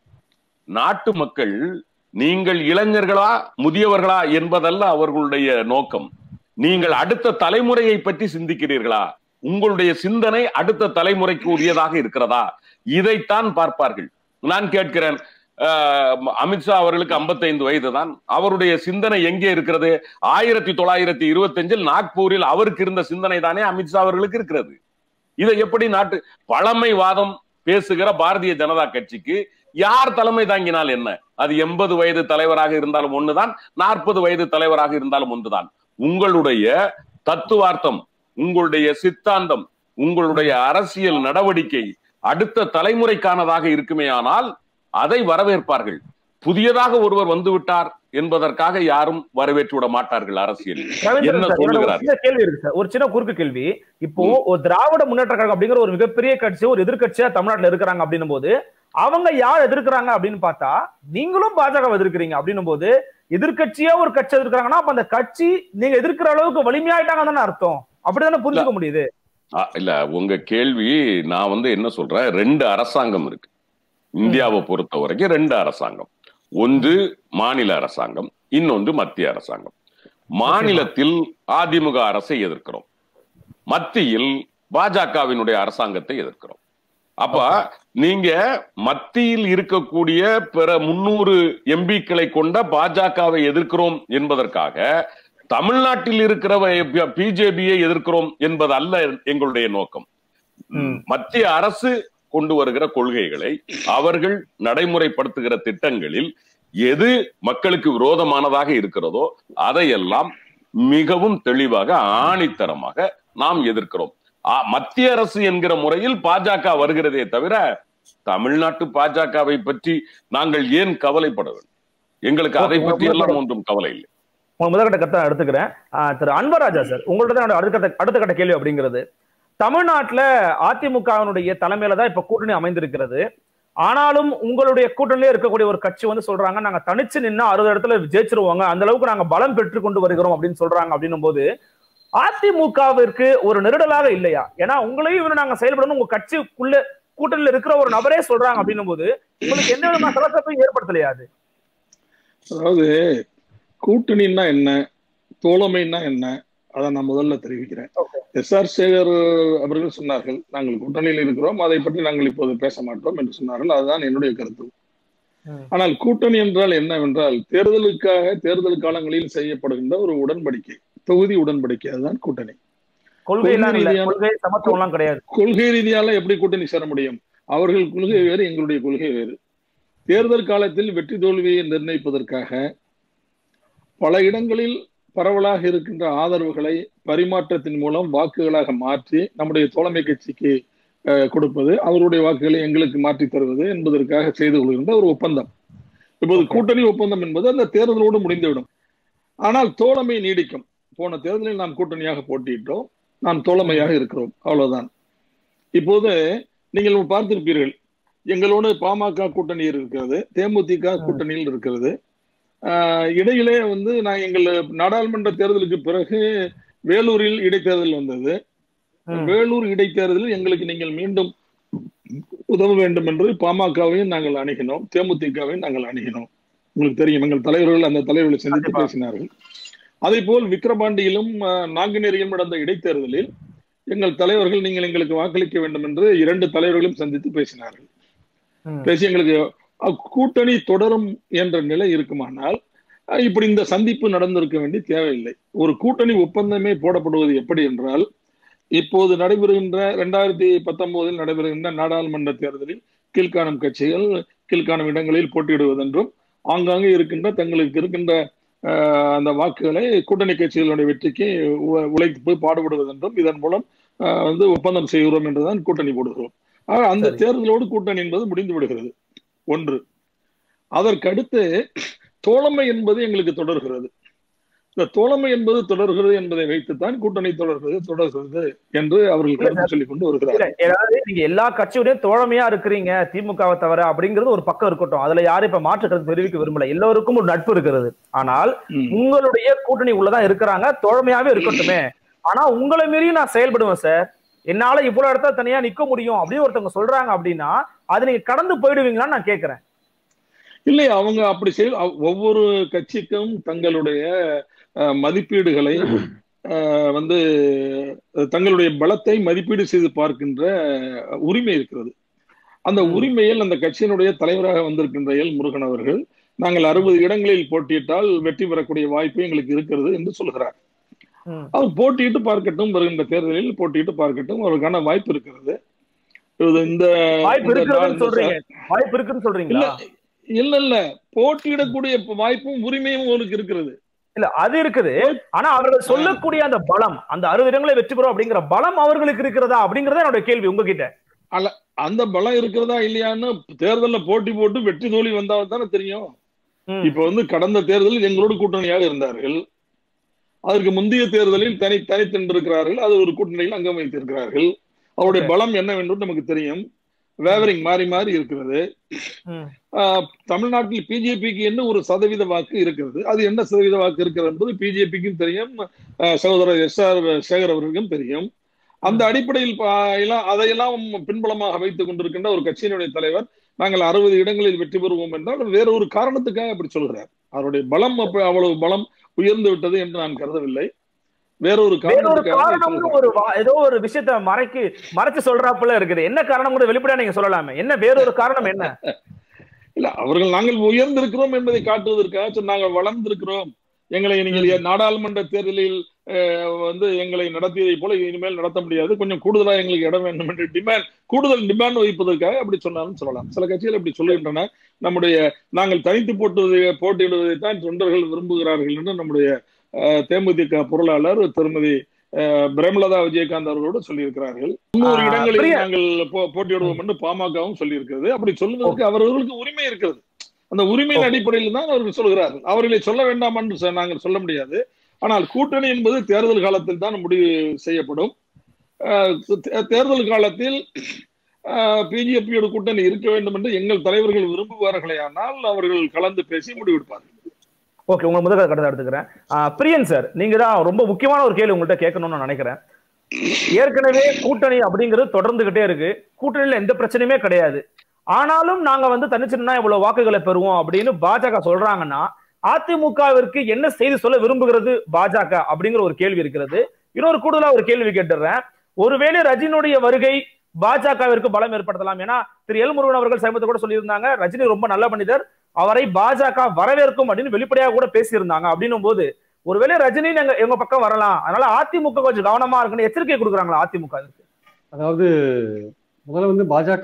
நாட்டு மக்கள் நீங்கள் இளைஞர்களா முதியவர்களா என்பதல்ல அவர்களுடைய நோக்கம் நீங்கள் அடுத்த தலைமுறையை பற்றி சிந்திக்கிறீர்களா உங்களுடைய சிந்தனை அடுத்த தலைமுறைக்கு உரியதாக இருக்கிறதா இதைத்தான் பார்ப்பார்கள் நான் கேட்கிறேன் அஹ், அமித்ஷா அவர்களுக்கு 55 வயது தான் அவருடைய சிந்தனை எங்கே இருக்கிறது ஆயிரத்தி தொள்ளாயிரத்தி இருபத்தி அஞ்சில் நாக்பூரில் அவருக்கு இருந்த சிந்தனை தானே அமித்ஷா அவர்களுக்கு இருக்கிறது இதை எப்படி நாட்டு பழமைவாதம் பேசுகிற பாரதிய ஜனதா கட்சிக்கு யார் தலைமை தாங்கினால் என்ன அது எண்பது வயது தலைவராக இருந்தாலும் ஒண்ணுதான் நாற்பது வயது தலைவராக இருந்தாலும் ஒன்றுதான் உங்களுடைய தத்துவார்த்தம் உங்களுடைய சித்தாந்தம் உங்களுடைய அரசியல் நடவடிக்கை அடுத்த தலைமுறைக்கானதாக இருக்குமேயானால் அதை வரவேற்பார்கள் புதியதாக ஒருவர் வந்து விட்டார் என்பதற்காக யாரும் வரவேற்று விட மாட்டார்கள் அரசியலில் ரவீந்திரன் என்ன சார், என்னோட ஒரு சொல்லுகிறார் சின்ன கேள்வி இருக்கு சார் ஒரு சின்ன குறுக்கு கேள்வி இப்போ ஒரு திராவிட முன்னேற்ற கழகம் அப்படிங்கிற ஒரு மிகப்பெரிய கட்சி ஒரு எதிர்க்கட்சியா தமிழ்நாட்டுல இருக்கிறாங்க அப்படின்னும் போது அவங்க யார் எதிர்க்கிறாங்க அப்படின்னு பார்த்தா நீங்களும் பாஜக எதிர்க்கிறீங்க அப்படின்னும் போது எதிர்க்கட்சியா ஒரு கட்சி எதிர்க்கிறாங்கன்னா அப்ப அந்த கட்சி நீங்க எதிர்க்கிற அளவுக்கு வலிமையாயிட்டாங்க தானே அர்த்தம் அப்படிதானே புரிஞ்சுக்க முடியுது ஆ, இல்ல உங்க கேள்வி நான் வந்து என்ன சொல்றேன் ரெண்டு அரசாங்கம் இருக்கு இந்தியாவை பொறுத்த வரைக்கும் ரெண்டு அரசாங்கம் ஒன்று மாநில அரசாங்கம் இன்னொன்று மத்திய அரசாங்கம் மாநிலத்தில் அதிமுக அரசை எதிர்க்கிறோம் மத்தியில் பாஜகவினுடைய அரசாங்கத்தை எதிர்க்கிறோம் அப்ப நீங்க மத்தியில் இருக்கக்கூடிய பிற முன்னூறு எம்பிக்களை கொண்ட பாஜகவை எதிர்க்கிறோம் என்பதற்காக தமிழ்நாட்டில் இருக்கிற பிஜேபியை எதிர்க்கிறோம் என்பது அல்ல எங்களுடைய நோக்கம் ம். மத்திய அரசு கொண்டு வருகிற கொள்கைகளை அவர்கள் நடைமுறைப்படுத்துகிற திட்டங்களில் எது மக்களுக்கு விரோதமானதாக இருக்கிறதோ அதையெல்லாம் மிகவும் தெளிவாக ஆணித்தரமாக நாம் எதிர்க்கிறோம் ஆ, மத்திய அரசு என்கிற முறையில் பாஜக வருகிறதே தவிர தமிழ்நாட்டு பாஜகவை பற்றி நாங்கள் ஏன் கவலைப்பட வேண்டும் எங்களுக்கு அதை பற்றி எல்லாம் ஒன்றும் கவலை இல்லை உங்க முதற்கட்ட கருத்தை நான் எடுத்துக்கிறேன் ஆஹ் திரு அன்பராஜா சார் உங்கள்ட்ட தான் என்னோட அடுத்த கட்ட- அடுத்த கட்ட கேள்வி அப்படிங்கிறது தமிழ்நாட்டுல அதிமுகவினுடைய தலைமையில தான் இப்ப கூட்டணி அமைந்திருக்கிறது ஆனாலும் உங்களுடைய கூட்டணியிலே இருக்கக்கூடிய ஒரு கட்சி வந்து சொல்றாங்க நாங்க தனிச்சு நின்னா அறுபது இடத்துல ஜெயிச்சிருவாங்க அந்த அளவுக்கு நாங்க பலம் பெற்று கொண்டு வருகிறோம் அப்படின்னு சொல்றாங்க அப்படின்னும் போது அதிமுகவிற்கு ஒரு நெருடலாக இல்லையா ஏன்னா உங்களையும் இவரு நாங்க செயல்படணும் உங்க கட்சிக்குள்ள கூட்டணியில இருக்கிற ஒரு நபரே சொல்றாங்க அப்படின்னும் போது உங்களுக்கு எந்த விதமான சலசலப்பையும் ஏற்படுத்தலையா அது அதாவது கூட்டணின்னா என்ன தோழமைன்னா என்ன அதை நான் முதல்ல தெரிவிக்கிறேன் எஸ் ஆர் சேகர் அவர்கள் சொன்னார்கள் நாங்கள் கூட்டணியில் இருக்கிறோம் அதை பற்றி நாங்கள் இப்போது பேச மாட்டோம் என்று சொன்னார்கள் அதுதான் என்னுடைய கருத்து ம். ஆனால் கூட்டணி என்றால் என்னவென்றால் தேர்தலுக்காக தேர்தல் காலங்களில் செய்யப்படுகின்ற ஒரு உடன்படிக்கை தொகுதி உடன்படிக்கை அதுதான் கூட்டணி கொள்கை எல்லாம் இல்ல ரீதியான- கொள்கை சமத்துவம் எல்லாம் கிடையாது கொள்கை ரீதியால எப்படி கூட்டணி சேர முடியும் அவர்கள் கொள்கை வேறு எங்களுடைய கொள்கை வேறு தேர்தல் காலத்தில் வெற்றி தோல்வியை நிர்ணயிப்பதற்காக பல இடங்களில் பரவலாக இருக்கின்ற ஆதரவுகளை பரிமாற்றத்தின் மூலம் வாக்குகளாக மாற்றி நம்முடைய தோழமை கட்சிக்கு அஹ், கொடுப்பது அவருடைய வாக்குகளை எங்களுக்கு மாற்றி தருவது என்பதற்காக செய்து கொள்கின்ற ஒரு ஒப்பந்தம் இப்போது கூட்டணி ஒப்பந்தம் என்பது அந்த தேர்தலோடு முடிந்துவிடும் ஆனால் தோழமை நீடிக்கும் போன தேர்தலில் நாம் கூட்டணியாக போட்டியிட்டோம் நாம் தோழமையாக இருக்கிறோம் அவ்வளவுதான் இப்போது நீங்கள் பார்த்திருப்பீர்கள் எங்களோடு பாமக கூட்டணி இருக்கிறது தேமுதிக கூட்டணியில் இருக்கிறது ஆஹ் இடையிலே வந்து நான் எங்கள் நாடாளுமன்ற தேர்தலுக்கு பிறகு வேலூரில் இடைத்தேர்தல் வந்தது ம். வேலூர் இடைத்தேர்தலில் எங்களுக்கு நீங்கள் மீண்டும் உதவ வேண்டும் என்று பாமகவையும் நாங்கள் அணுகினோம் தேமுதிகவையும் நாங்கள் அணுகினோம் உங்களுக்கு தெரியும் எங்கள் தலைவர்கள் அந்த தலைவர்களை சந்தித்து கண்டிப்பா. பேசினார்கள் அதே போல் விக்கிரபாண்டியிலும் ஆஹ், நாங்குநேரியிலும் நடந்த இடைத்தேர்தலில் எங்கள் தலைவர்கள் நீங்கள் எங்களுக்கு வாக்களிக்க வேண்டும் என்று இரண்டு தலைவர்களும் சந்தித்து பேசினார்கள் ம். பேசி எங்களுக்கு அஹ், கூட்டணி தொடரும் என்ற நிலை இருக்குமானால் அஹ், இப்படி இந்த சந்திப்பு நடந்திருக்க வேண்டிய தேவையில்லை ஒரு கூட்டணி ஒப்பந்தமே போடப்படுவது எப்படி என்றால் இப்போது நடைபெறுகின்ற இரண்டாயிரத்தி பத்தொன்பதில் நடைபெறுகின்ற நாடாளுமன்ற தேர்தலில் கீழ்காணும் கட்சிகள் கீழ்காணும் இடங்களில் போட்டியிடுவதென்றும் ஆங்காங்கே இருக்கின்ற தங்களுக்கு இருக்கின்ற அஹ், அந்த வாக்குகளை கூட்டணி கட்சிகளுடைய வெற்றிக்கு உ- உழைத்து போய் பாடுபடுவதென்றும் இதன் மூலம் அஹ், வந்து ஒப்பந்தம் செய்கிறோம் என்றுதான் கூட்டணி போடுகிறோம் ஆக அந்த சரி. தேர்தலோடு கூட்டணி என்பது முடிந்து விடுகிறது ஒன்று அதற்கடுத்து தோழமை என்பது எங்களுக்கு தொடர்கிறது இந்த தோழமை என்பது தொடர்கிறது என்பதை வைத்துத்தான் கூட்டணி தொடர்கிறது தொடர்கிறது என்று அவர்கள் கருத்து சொல்லிக் கொண்டு வருகிறார் இல்ல ஏதாவது நீங்க எல்லா கட்சியுடையும் தோழமையா இருக்கிறீங்க திமுகவை தவிர அப்படிங்கிறது ஒரு பக்கம் இருக்கட்டும் அதுல யாரும் இப்ப மாற்று கருத்து தெரிவிக்க விரும்பல எல்லோருக்கும் ஒரு நட்பு இருக்கிறது ஆனால் ம். உங்களுடைய கூட்டணி உள்ளதான் இருக்கிறாங்க தோழமையாவே இருக்கட்டுமே ஆனா உங்களை மீறி நான் செயல்படுவேன் சார் என்னால இவ்வளவு இடத்துல தனியா நிக்க முடியும் அப்படின்னு ஒருத்தவங்க சொல்றாங்க அப்படின்னா அதை நீங்க கடந்து போயிடுவீங்களான்னு நான் கேக்குறேன் இல்லை அவங்க அப்படி செய் அவ்- ஒவ்வொரு கட்சிக்கும் தங்களுடைய அஹ், மதிப்பீடுகளை அஹ், வந்து அஹ், தங்களுடைய பலத்தை மதிப்பீடு செய்து பார்க்கின்ற அஹ், உரிமை இருக்கிறது அந்த ம். உரிமையில் அந்த கட்சியினுடைய தலைவராக வந்திருக்கின்ற எல் முருகன் அவர்கள் நாங்கள் அறுபது இடங்களில் போட்டியிட்டால் வெற்றி பெறக்கூடிய வாய்ப்பு எங்களுக்கு இருக்கிறது என்று சொல்கிறார் ம். அவர் போட்டியிட்டு பார்க்கட்டும் வருகின்ற தேர்தலில் போட்டியிட்டு பார்க்கட்டும் அவருக்கான வாய்ப்பு இருக்கிறது இது இந்த வாய்ப்பு இந்த இருக்குதுன்னு இந்த சொல்றீங்க வாய்ப்பு இருக்குன்னு சொல்றீங்களா இல்ல இல்ல போட்டியிடக்கூடிய வாய்ப்பும் உரிமையும் அவருக்கு இருக்கிறது இல்ல அது இருக்குது ஆனா அவர்கள் சொல்லக்கூடிய அந்த பலம் அந்த அறுபது இடங்களை வெற்றி பெறும் அப்படிங்கிற பலம் அவர்களுக்கு இருக்கிறதா அப்படிங்கறத என்னோட கேள்வி உங்ககிட்ட அந்த பலம் இருக்கிறதா இல்லையான்னு தேர்தல்ல போட்டி போட்டு வெற்றி தோல்வி வந்தால் தானே தெரியும் ம். இப்ப வந்து கடந்த தேர்தலில் எங்களோடு கூட்டணியாக இருந்தார்கள் அதற்கு முந்தைய தேர்தலில் தனி தனித்தென்றிருக்கிறார்கள் அது ஒரு கூட்டணியில் அங்கம் வைத்திருக்கிறார்கள் அவருடைய Okay. பலம் என்னவென்று நமக்கு தெரியும் வேவரிங் மாறி மாறி இருக்கிறது ம். ஆஹ், தமிழ்நாட்டில் பிஜேபிக்கு என்ன ஒரு சதவீத வாக்கு இருக்கிறது அது என்ன சதவீத வாக்கு இருக்கிறது என்பது பிஜேபிக்கும் தெரியும் ஆஹ், சகோதரர் எஸ் ஆர் சேகர் அவர்களுக்கும் தெரியும் அந்த அடிப்படையில் பா- எல்லாம் அதையெல்லாம் பின்புலமாக வைத்துக் கொண்டிருக்கின்ற ஒரு கட்சியினுடைய தலைவர் நாங்கள் அறுபது இடங்களில் வெற்றி பெறுவோம் என்றால் வேற ஒரு காரணத்துக்காக அப்படி சொல்கிறார் அவருடைய பலம் அப்ப அவ்வளவு பலம் உயர்ந்து விட்டது என்று நான் கருதவில்லை வேறொரு வேறொரு காரணத்துக்காக அப்படி காரணம்னு சொல்கிறார். ஒரு வா- ஏதோ ஒரு விஷயத்த மறைக்கு மறைச்சு சொல்றாப்புல இருக்குது என்ன காரணம் கூட வெளிப்படையா நீங்க சொல்லலாமே என்ன வேறொரு காரணம் என்ன இல்ல அவர்கள் நாங்கள் உயர்ந்திருக்கிறோம் என்பதை காட்டுவதற்காக சொன்னாங்க, நாங்கள் வளர்ந்திருக்கிறோம் எங்களை நீங்கள் நாடாளுமன்ற தேர்தலில் அஹ், வந்து எங்களை நடத்தியதை போல இனிமேல் நடத்த முடியாது கொஞ்சம் கூடுதலா எங்களுக்கு இடம் வேண்டும் என்று டிமாண்ட் கூடுதல் டிமாண்ட் வைப்பதற்காக அப்படி சொன்னாலும் சொல்லலாம் சில கட்சிகள் அப்படி சொல்லுகின்றன நம்முடைய நாங்கள் தனித்து போட்டுவதை போட்டியிடுவதை தான் தொண்டர்கள் விரும்புகிறார்கள் என்று நம்முடைய அஹ், தேமுதிக பொருளாளர் திருமதி அஹ், பிரேமலதா விஜயகாந்த் அவர்களோடு சொல்லியிருக்கிறார்கள் முன்னூறு ஆ, இடங்களில் பிரியா- நாங்கள் போ- போட்டியிடுவோம் என்று பாமகவும் சொல்லியிருக்கிறது அப்படி சொல்வதற்கு அவர்களுக்கு உரிமை இருக்கிறது அந்த உரிமையின் Okay. அடிப்படையில் தான் அவர்கள் சொல்கிறார்கள் அவர்களை சொல்ல வேண்டாம் என்று சொ- நாங்கள் சொல்ல முடியாது ஆனால் கூட்டணி என்பது தேர்தல் காலத்தில் தான் முடிவு செய்யப்படும் அஹ் தே- தேர்தல் காலத்தில் பிஜேபியோட கூட்டணி இருக்க வேண்டும் என்று எங்கள் தலைவர்கள் விரும்புவார்களே ஆனால் அவர்கள் கலந்து பேசி முடிவெடுப்பார்கள் ஓகே உங்க முதல் கட்டத்தை எடுத்துக்கிறேன் ஆ, பிரியன் சார் நீங்க தான் ரொம்ப முக்கியமான ஒரு கேள்வி உங்கள்கிட்ட கேட்கணும்னு நான் நினைக்கிறேன் ஏற்கனவே கூட்டணி அப்படிங்கிறது தொடர்ந்துகிட்டே இருக்கு கூட்டணியில எந்த பிரச்சனையுமே கிடையாது ஆனாலும் நாங்க வந்து தனிச்சின்னா இவ்வளவு வாக்குகளை பெறுவோம் அப்படின்னு பாஜக சொல்றாங்கன்னா அதிமுகவிற்கு என்ன செய்தி சொல்ல விரும்புகிறது பாஜக அப்படிங்கிற ஒரு கேள்வி இருக்கிறது இன்னொரு கூடுதலா ஒரு கேள்வி கேட்டுறேன் ஒருவேளை ரஜினியுடைய வருகை பாஜகவிற்கு பலம் ஏற்படுத்தலாம் ஏன்னா திரு எல் முருகன் அவர்கள் சமீபத்தில் கூட சொல்லியிருந்தாங்க ரஜினி ரொம்ப நல்ல மனிதர் அவரை பாஜக வரவேற்கும் அப்படின்னு வெளிப்படையாக கூட பேசியிருந்தாங்க அப்படின்னும் போது ஒருவேளை ரஜினி எங்க எங்க பக்கம் வரலாம் அதனால அதிமுக கொஞ்சம் கவனமா இருக்குன்னு எச்சரிக்கை கொடுக்குறாங்களா அதிமுக இதுக்கு அதாவது முதல்ல வந்து பாஜக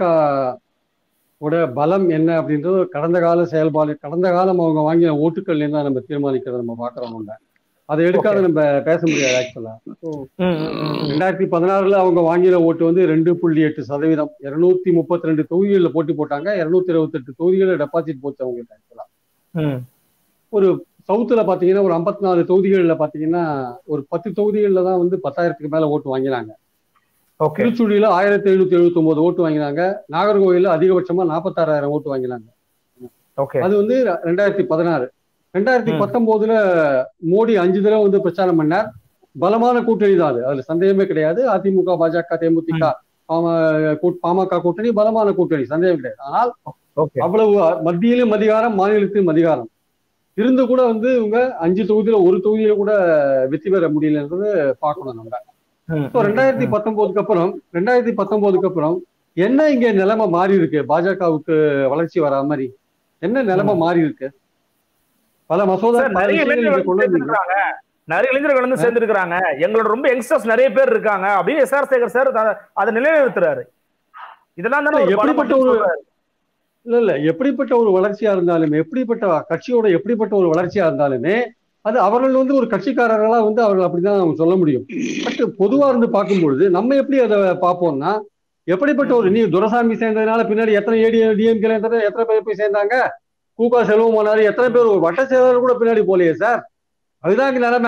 ஓட பலம் என்ன அப்படின்றது கடந்த கால செயல்பாடு கடந்த காலம் அவங்க வாங்கின ஓட்டுக்கள்ல தான் நம்ம தீர்மானிக்கிறத நம்ம பார்க்குறோம் உள்ள அதை எடுக்காத நம்ம பேச முடியாது ஆக்சுவலா ம், ம், ம். ரெண்டாயிரத்தி பதினாறுல அவங்க வாங்கின ஓட்டு வந்து ரெண்டு புள்ளி எட்டு சதவீதம் இருநூத்தி முப்பத்தி ரெண்டு தொகுதிகளில் போட்டி போட்டாங்க இருநூத்தி இருபத்தி எட்டு தொகுதிகளில் டெபாசிட் போச்சு அவங்களுக்கு ஆக்சுவலா ம். ஒரு சவுத்துல பாத்தீங்கன்னா ஒரு ஐம்பத்தி நாலு தொகுதிகளில் பாத்தீங்கன்னா ஒரு பத்து தொகுதிகளில் தான் வந்து பத்தாயிரத்துக்கு மேல ஓட்டு வாங்கினாங்க ஓகே திருச்சுழியில ஆயிரத்தி எழுநூத்தி எழுபத்தி ஒன்பது ஓட்டு வாங்கினாங்க நாகர்கோவில்ல அதிகபட்சமா நாற்பத்தாறாயிரம் ஓட்டு வாங்கினாங்க ஓகே அது வந்து ரெண்டாயிரத்தி பதினாறு ரெண்டாயிரத்தி ம். பத்தொன்பதுல மோடி அஞ்சு தடவை வந்து பிரச்சாரம் பண்ணார் பலமான கூட்டணி தான் அது அதுல சந்தேகமே கிடையாது அதிமுக பாஜக தேமுதிக பாம- கூ- பாமக கூட்டணி பலமான கூட்டணி சந்தேகம் கிடையாது ஆனால் ஓகே அவ்வளவு மத்தியிலும் அதிகாரம் மாநிலத்திலும் அதிகாரம் இருந்து கூட வந்து இவங்க அஞ்சு தொகுதியில ஒரு தொகுதியில கூட வெற்றி பெற முடியலன்றது பார்க்கணும் நம்ம ம், இப்போ ரெண்டாயிரத்தி பத்தொன்பதுக்கு அப்புறம் ரெண்டாயிரத்தி பத்தொன்பதுக்கு அப்புறம் என்ன இங்க நிலைமை மாறி இருக்கு பாஜகவுக்கு வளர்ச்சி வரா மாதிரி என்ன நிலைமை மாறி இருக்கு பல மசோதா சார், பல நிறைய விஷயங்கள் இளைஞர்கள் இங்க கொண்டு வந்து வந்தீங்க. சேர்ந்திருக்காங்க. நிறைய இளைஞர்கள் வந்து சேர்ந்திருக்கிறாங்க எங்களோட ரொம்ப யங்ஸ்டர்ஸ் நிறைய பேர் இருக்காங்க அப்படின்னு எஸ் ஆர் சேகர் சார் அத- அதை நிலைநிறுத்துறாரு இதெல்லாம் தானே ஒரு எப்படிப்பட்ட பலம் ஒரு- சொல்றாரு. இல்ல இல்ல எப்படிப்பட்ட ஒரு வளர்ச்சியா இருந்தாலுமே எப்படிப்பட்ட கட்சியோட எப்படிப்பட்ட ஒரு வளர்ச்சியா இருந்தாலுமே அது அவர்கள் வந்து ஒரு கட்சிக்காரர்களா வந்து அவர்கள் அப்படிதான் அவங்க சொல்ல முடியும் பட் பொதுவா இருந்து பார்க்கும்பொழுது நம்ம எப்படி அதை பார்ப்போம்னா எப்படிப்பட்ட ஒரு நீ துரசாமி சேர்ந்ததுனால பின்னாடி எத்தனை ஏடி டிஎம்கே எத்தனை பேர் போய் சேர்ந்தாங்க கூகா செல்வம் போனாரு எத்தனை பேர் ஒரு வட்ட செயலாளர் கூட பின்னாடி போலையே சார் அதுதான் இங்க நிலைமை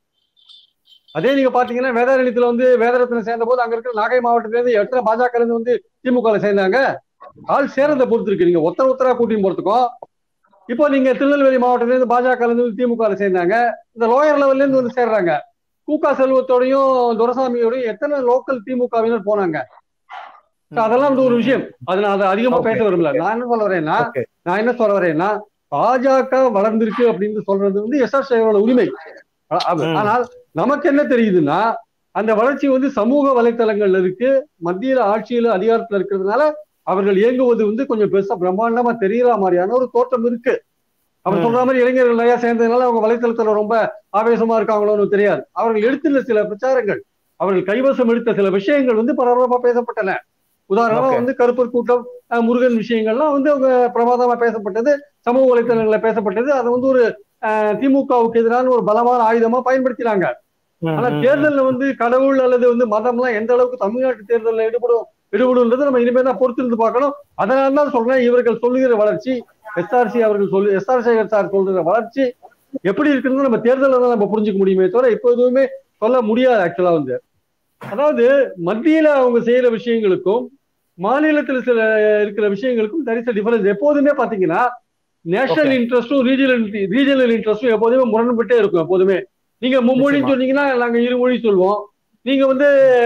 அதே நீங்க பாத்தீங்கன்னா வேதாரண்யத்துல வந்து வேதாரத்துல சேர்ந்த போது அங்க இருக்கிற நாகை மாவட்டத்துல இருந்து எத்தனை பாஜக இருந்து வந்து திமுக ல சேர்ந்தாங்க ஆள் சேரத்தை பொறுத்து இருக்கு நீங்க ஒத்தர ஒத்தரா கூட்டின்னு போறதுக்கும் இப்போ நீங்க திருநெல்வேலி மாவட்டத்துல இருந்து பாஜக ல இருந்து திமுக ல சேர்ந்தாங்க இந்த லோயர் லெவல்ல இருந்து வந்து சேர்றாங்க கூகா செல்வத்தோடையும் துரசாமியோடையும் எத்தனை லோக்கல் திமுகவினர் போனாங்க So அதெல்லாம் வந்து ஒரு விஷயம் அது நான் அதை அதிகமா Okay. பேச விரும்பல நான் என்ன சொல்ல வரேன்னா Okay. நான் என்ன சொல்ல வரேன்னா பாஜக வளர்ந்திருக்கு அப்படின்னு சொல்றது வந்து எஸ் ஆர் சேகரோட உரிமை ஆ- அது- ம். ஆனால் நமக்கு என்ன தெரியுதுன்னா அந்த வளர்ச்சி வந்து சமூக வலைத்தளங்கள்ல இருக்கு மத்தியில ஆட்சியில அதிகாரத்துல இருக்கிறதுனால அவர்கள் இயங்குவது வந்து கொஞ்சம் பெருசா பிரம்மாண்டமா தெரியற மாதிரியான ஒரு தோற்றம் இருக்கு அவர் ம். சொல்ற மாதிரி இளைஞர்கள் நிறைய சேர்ந்ததுனால அவங்க வலைத்தளத்துல ரொம்ப ஆவேசமா இருக்காங்களோன்னு தெரியாது அவர்கள் எடுத்துள்ள சில பிரச்சாரங்கள் அவர்கள் கைவசம் எடுத்த சில விஷயங்கள் வந்து பரபரப்பா பேசப்பட்டன உதாரணமா Okay. வந்து கருப்பர் கூட்டம் அஹ், முருகன் விஷயங்கள்லாம் வந்து அவங்க பிரமாதமா பேசப்பட்டது சமூக வலைத்தளங்கள்ல பேசப்பட்டது அதை வந்து ஒரு அஹ், திமுகவுக்கு எதிரான ஒரு பலமான ஆயுதமா பயன்படுத்தினாங்க ம், ஆனா ம், தேர்தல்ல வந்து கடவுள் அல்லது வந்து மதம்லாம் எந்த அளவுக்கு தமிழ்நாட்டு தேர்தலில் ஈடுபடும் ஈடுபடுன்றது நம்ம இனிமே தான் பொறுத்திருந்து பார்க்கணும் அதனால தான் சொல்றேன் இவர்கள் சொல்லுகிற வளர்ச்சி எஸ்ஆர்சி அவர்கள் சொல்லு எஸ்ஆர் சேகர் சார் சொல்ற வளர்ச்சி எப்படி இருக்குன்னு நம்ம தேர்தலில் தான் நம்ம புரிஞ்சுக்க முடியுமே தவிர இப்போ எதுவுமே சொல்ல முடியாது ஆக்சுவலா வந்து அதாவது மத்தியில அவங்க செய்யற விஷயங்களுக்கும் மாநிலத்தில் சில இருக்கிற விஷயங்களுக்கும் தரிச டிஃபரன்ஸ் எப்போதுமே பாத்தீங்கன்னா நேஷனல் இன்ட்ரெஸ்டும் ரீஜனல் ரீஜனல் இன்ட்ரெஸ்டும் எப்போதுமே முரண்பட்டே இருக்கும் எப்போதுமே நீங்க மும்மொழி நிச்சயமா. சொன்னீங்கன்னா நாங்க இருமொழி சொல்லுவோம் நீங்க வந்து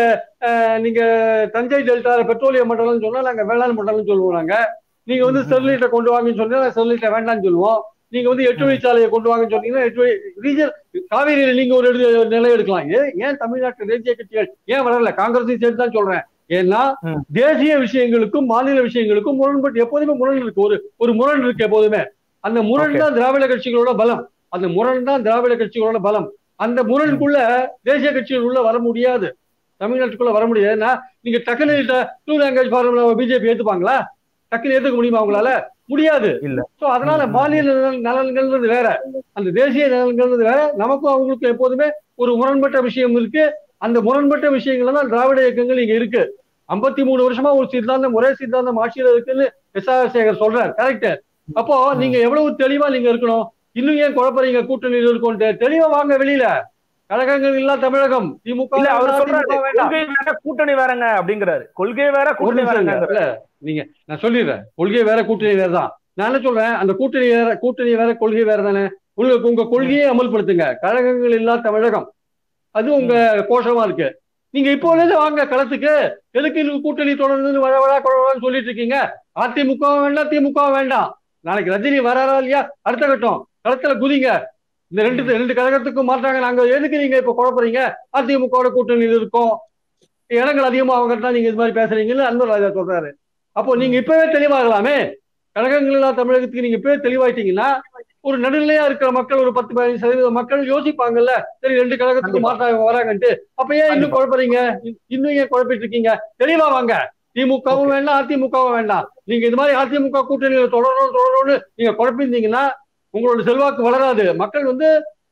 அஹ், நீங்க தஞ்சை டெல்டா பெட்ரோலியம் மண்டலம் சொன்னா நாங்க வேளாண் மண்டலம் சொல்லுவோம் நாங்க நீங்க வந்து ஸ்டெர்லைட்டை கொண்டு வாங்கன்னு சொன்னா ஸ்டெர்லைட்டை வேண்டாம்னு சொல்லுவோம் நீங்க வந்து எட்டு வழிச்சாலையை கொண்டு வாங்கன்னு சொன்னீங்கன்னா எட்டு வழி ரீஜன் காவேரியில நீங்க ஒரு எடு- நிலை எடுக்கலாம் ஏன் ஏன் தமிழ்நாட்டு தேசிய கட்சிகள் ஏன் வரல காங்கிரஸையும் சேர்த்து தான் சொல்றேன் ஏன்னா ம். தேசிய விஷயங்களுக்கும் மாநில விஷயங்களுக்கும் முரண்பட்டு எப்போதுமே முரண் இருக்கு ஒரு ஒரு முரண் இருக்கு எப்போதுமே அந்த முரண் தான் திராவிட கட்சிகளோட பலம் அந்த முரண் தான் திராவிட கட்சிகளோட பலம் அந்த முரணுக்குள்ள தேசிய கட்சிகள் உள்ள வர முடியாது தமிழ்நாட்டுக்குள்ள வர முடியாது ஏன்னா நீங்க டக்குனு டூ லாங்குவேஜ் ஃபார்முலா பிஜேபி ஏத்துப்பாங்களா டக்குனு ஏத்துக்க முடியுமா அவங்களால முடியாது இல்ல. சோ அதனால மாநில நலன்- நலன்கள்ன்றது வேற அந்த தேசிய நலன்கள்ன்றது வேற நமக்கும் அவங்களுக்கும் எப்போதுமே ஒரு முரண்பட்ட விஷயம் இருக்கு அந்த முரண்பட்ட விஷயங்கள்ல தான் திராவிட இயக்கங்கள் இங்க இருக்கு ஐம்பத்தி மூணு வருஷமா ஒரு சித்தாந்தம் ஒரே சித்தாந்தம் ஆட்சியில இருக்குன்னு எஸ் ஆர் சேகர் சொல்றார் கரெக்ட் அப்போ நீங்க எவ்வளவு தெளிவா நீங்க இருக்கணும் இன்னும் ஏன் குழப்பறீங்க கூட்டணியில் இருக்கும் தெளிவா வாங்க வெளியில கழகங்கள் இல்லா தமிழகம் திமுக இல்ல அவர் வேண்டாம், சொல்றாரு திமுக வேண்டாம் கொள்கை வேற கூட்டணி வேறங்க அப்படிங்கிறாரு கொள்கை வேற ஒரு கூட்டணி நிமிஷம் வேறங்க இருங்க. இல்ல நீங்க நான் சொல்லிடுறேன் கொள்கை வேற கூட்டணி வேற தான் நான் என்ன சொல்றேன் அந்த கூட்டணி வேற கூட்டணி வேற கொள்கை வேற தானே உங்களுக்கு உங்க கொள்கையை அமல்படுத்துங்க கழகங்கள் இல்லா தமிழகம் அது உங்க கோஷமா இருக்கு நீங்க இப்போலேருந்து வாங்க களத்துக்கு எதுக்கு இந்த கூட்டணி தொடர்ந்து வர வர குழவான்னு சொல்லிட்டு இருக்கீங்க அதிமுக வேண்டாம் திமுக வேண்டாம் நாளைக்கு ரஜினி வராரா இல்லையா அடுத்த கட்டம் களத்துல குதிங்க இந்த ரெண்டு ரெண்டு கழகத்துக்கும் மாற்றாங்க நாங்க எதுக்கு நீங்க இப்ப குழப்பறீங்க அதிமுக கூட்டணியில் இருக்கோம் இடங்கள் அதிகமா அவங்க நீங்க இது மாதிரி பேசுறீங்கன்னு அன்பர் ராஜா சொல்றாரு அப்போ நீங்க இப்பவே தெளிவாகலாமே கழகங்கள் இல்லா தமிழகத்துக்கு நீங்க இப்பவே தெளிவாயிட்டீங்கன்னா ஒரு நடுநிலையா இருக்கிற மக்கள் ஒரு பத்து பதினஞ்சு சதவீத மக்கள் யோசிப்பாங்கல்ல சரி ரெண்டு கழகத்துக்கு கண்டிப்பா. மாற்றாங்க வராங்கன்ட்டு அப்ப ஏன் இன்னும் கண்டிப்பா. குழப்பறீங்க இ- இன்னும் ஏன் குழப்பிட்டு இருக்கீங்க தெளிவா வாங்க திமுகவும் வேண்டாம் அதிமுகவும் வேண்டாம் நீங்க இது மாதிரி அதிமுக கூட்டணியில தொடரணும் தொடரணும்னு நீங்க குழப்பிருந்தீங்கன்னா உங்களோட செல்வாக்கு வளராது மக்கள் வந்து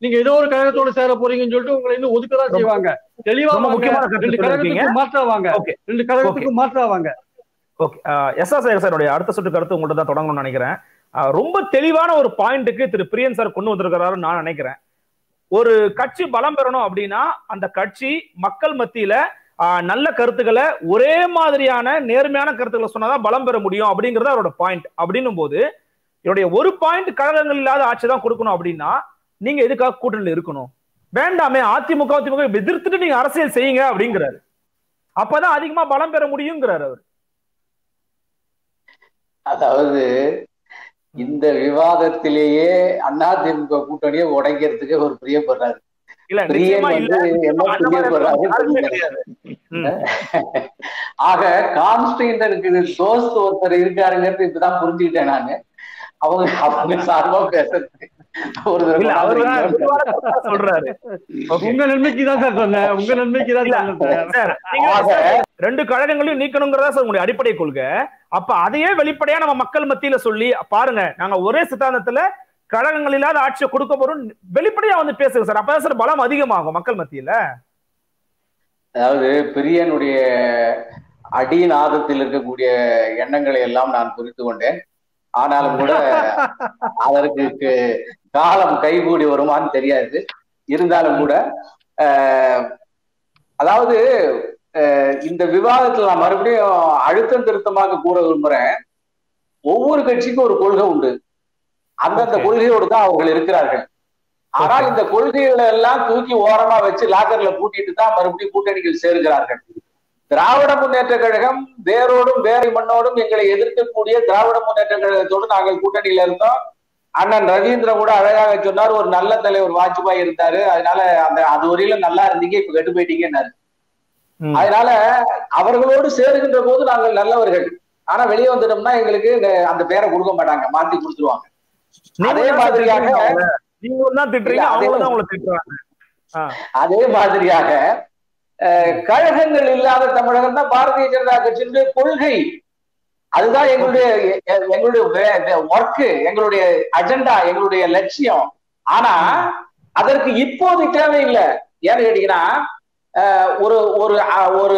நீங்க ஏதோ ஒரு கழகத்தோட சேர போறீங்கன்னு சொல்லிட்டு உங்களை இன்னும் ஒதுக்கதான் செய்வாங்க தெளிவா ரொம்ப வாங்க. முக்கியமான கருத்து ரெண்டு சொல்லிருக்கீங்க. கழகத்துக்கு மாற்றா வாங்க ஓகே ரெண்டு கழகத்துக்கு மாற்றா வாங்க ஓகே எஸ் ஆர் சேகர் சாருடைய அடுத்த சுற்று கருத்து உங்கள்ட்ட தான் தொடங்கணும்னு நினைக்கிறேன் அஹ், ரொம்ப தெளிவான ஒரு பாயிண்ட்டுக்கு திரு பிரியன் சார் கொண்டு வந்திருக்கிறாருன்னு நான் நினைக்கிறேன் ஒரு கட்சி பலம் பெறணும் அப்படின்னா அந்த கட்சி மக்கள் மத்தியில அஹ், நல்ல கருத்துக்களை ஒரே மாதிரியான நேர்மையான கருத்துக்களை சொன்னாதான் பலம் பெற முடியும் அப்படிங்கறது அவரோட பாயிண்ட் அப்படின்னும் போது என்னுடைய ஒரு பாயிண்ட் கழகங்கள் இல்லாத ஆட்சி தான் கொடுக்கணும் அப்படின்னா நீங்க எதுக்காக கூட்டணியில் இருக்கணும் வேண்டாமே அதிமுக அதிமுக எதிர்த்துட்டு நீங்க அரசியல் செய்யுங்க அப்படிங்கிறாரு அப்பதான் அதிகமா பலம் பெற முடியுங்கிறாரு அவர் அதாவது இந்த விவாதத்திலேயே அதிமுக கூட்டணியை உடைக்கிறதுக்கு ஒரு பிரியப்படுறாரு இல்ல பிரியன் நிச்சயமா இல்ல வந்து என்ன அந்த மாதிரி பிரியப்படுறாரு யாருமே தெரியல. கிடையாது ம். ஆக கான்ஸ்டன்டனுக்கு தோஸ்த் ஒருத்தர் இருக்காருங்கிறது இப்பதான் புரிஞ்சுக்கிட்டேன் நானு அவங்க அவங்க சார்பா பேசுறது ஒரு தடவை இல்ல அவர் நான் பொதுவான சொல்றாரு Okay. உங்க நன்மைக்கு தான் சார் சொன்னேன் உங்க நன்மைக்கு தான் இல்ல, சொன்னேன் சார், நீங்க ஆக ரெண்டு கழகங்களையும் நீக்கணுங்கிறதா சார் உங்களுடைய அடிப்படை கொள்கை அப்ப அதையே வெளிப்படையா நம்ம மக்கள் மத்தியில சொல்லி பாருங்க நாங்க ஒரே சித்தாந்தத்துல கழகங்கள் இல்லாத ஆட்சியை கொடுக்க போறோம் வெளிப்படையா வந்து பேசுங்க சார் அப்பதான் சார் பலம் அதிகமாகும் மக்கள் மத்தியில அதாவது பிரியனுடைய அடிநாதத்தில் இருக்கக்கூடிய எண்ணங்களை எல்லாம் நான் புரிந்து கொண்டேன் ஆனாலும் கூட அதற்கு கு- காலம் கைகூடி வருமான்னு தெரியாது இருந்தாலும் கூட அஹ், அதாவது அஹ், இந்த விவாதத்துல நான் மறுபடியும் அழுத்தம் திருத்தமாக கூற விரும்புறேன் ஒவ்வொரு கட்சிக்கும் ஒரு கொள்கை உண்டு அந்தந்த Okay. கொள்கையோடு தான் அவர்கள் இருக்கிறார்கள் ஆனால் இந்த கொள்கைகளை எல்லாம் தூக்கி ஓரமா வச்சு லாக்கர்ல பூட்டிட்டு தான் மறுபடியும் கூட்டணிகள் சேர்கிறார்கள் திராவிட முன்னேற்ற கழகம் வேரோடும் வேரை மண்ணோடும் எங்களை எதிர்க்கக்கூடிய திராவிட முன்னேற்ற கழகத்தோடு நாங்கள் கூட்டணியில இருந்தோம் அண்ணன் ரவீந்திரன் கூட அழகாக சொன்னார் ஒரு நல்ல தலைவர் வாஜ்பாய் இருந்தாரு அதனால அந்த அது வரையிலும் நல்லா இருந்தீங்க இப்ப கெட்டு போயிட்டீங்கன்னாரு ம். அதனால அவர்களோடு சேருகின்ற போது நாங்கள் நல்லவர்கள் ஆனா வெளியே வந்துட்டோம்னா எங்களுக்கு இந்த- அந்த பேரை கொடுக்க மாட்டாங்க மாத்தி கொடுத்துருவாங்க நீங்க அதே தான் மாதிரியாக திட்டுறீங்க அவங்கள. நீங்க தான் திட்டுறீங்க இல்ல, அதே அவங்களும் தான் உங்களை திட்டுறாங்க ஆ. அதே மாதிரியாக அஹ், கழகங்கள் இல்லாத தமிழகம் தான் பாரதிய ஜனதா கட்சியினுடைய கொள்கை அதுதான் எங்களுடைய எ- எங்களுடைய ஒர்க் எங்களுடைய அஜெண்டா எங்களுடைய லட்சியம் ஆனா அதற்கு இப்போது தேவையில்லை ஏன்னு கேட்டீங்கன்னா அஹ், ஒரு ஒரு அஹ், ஒரு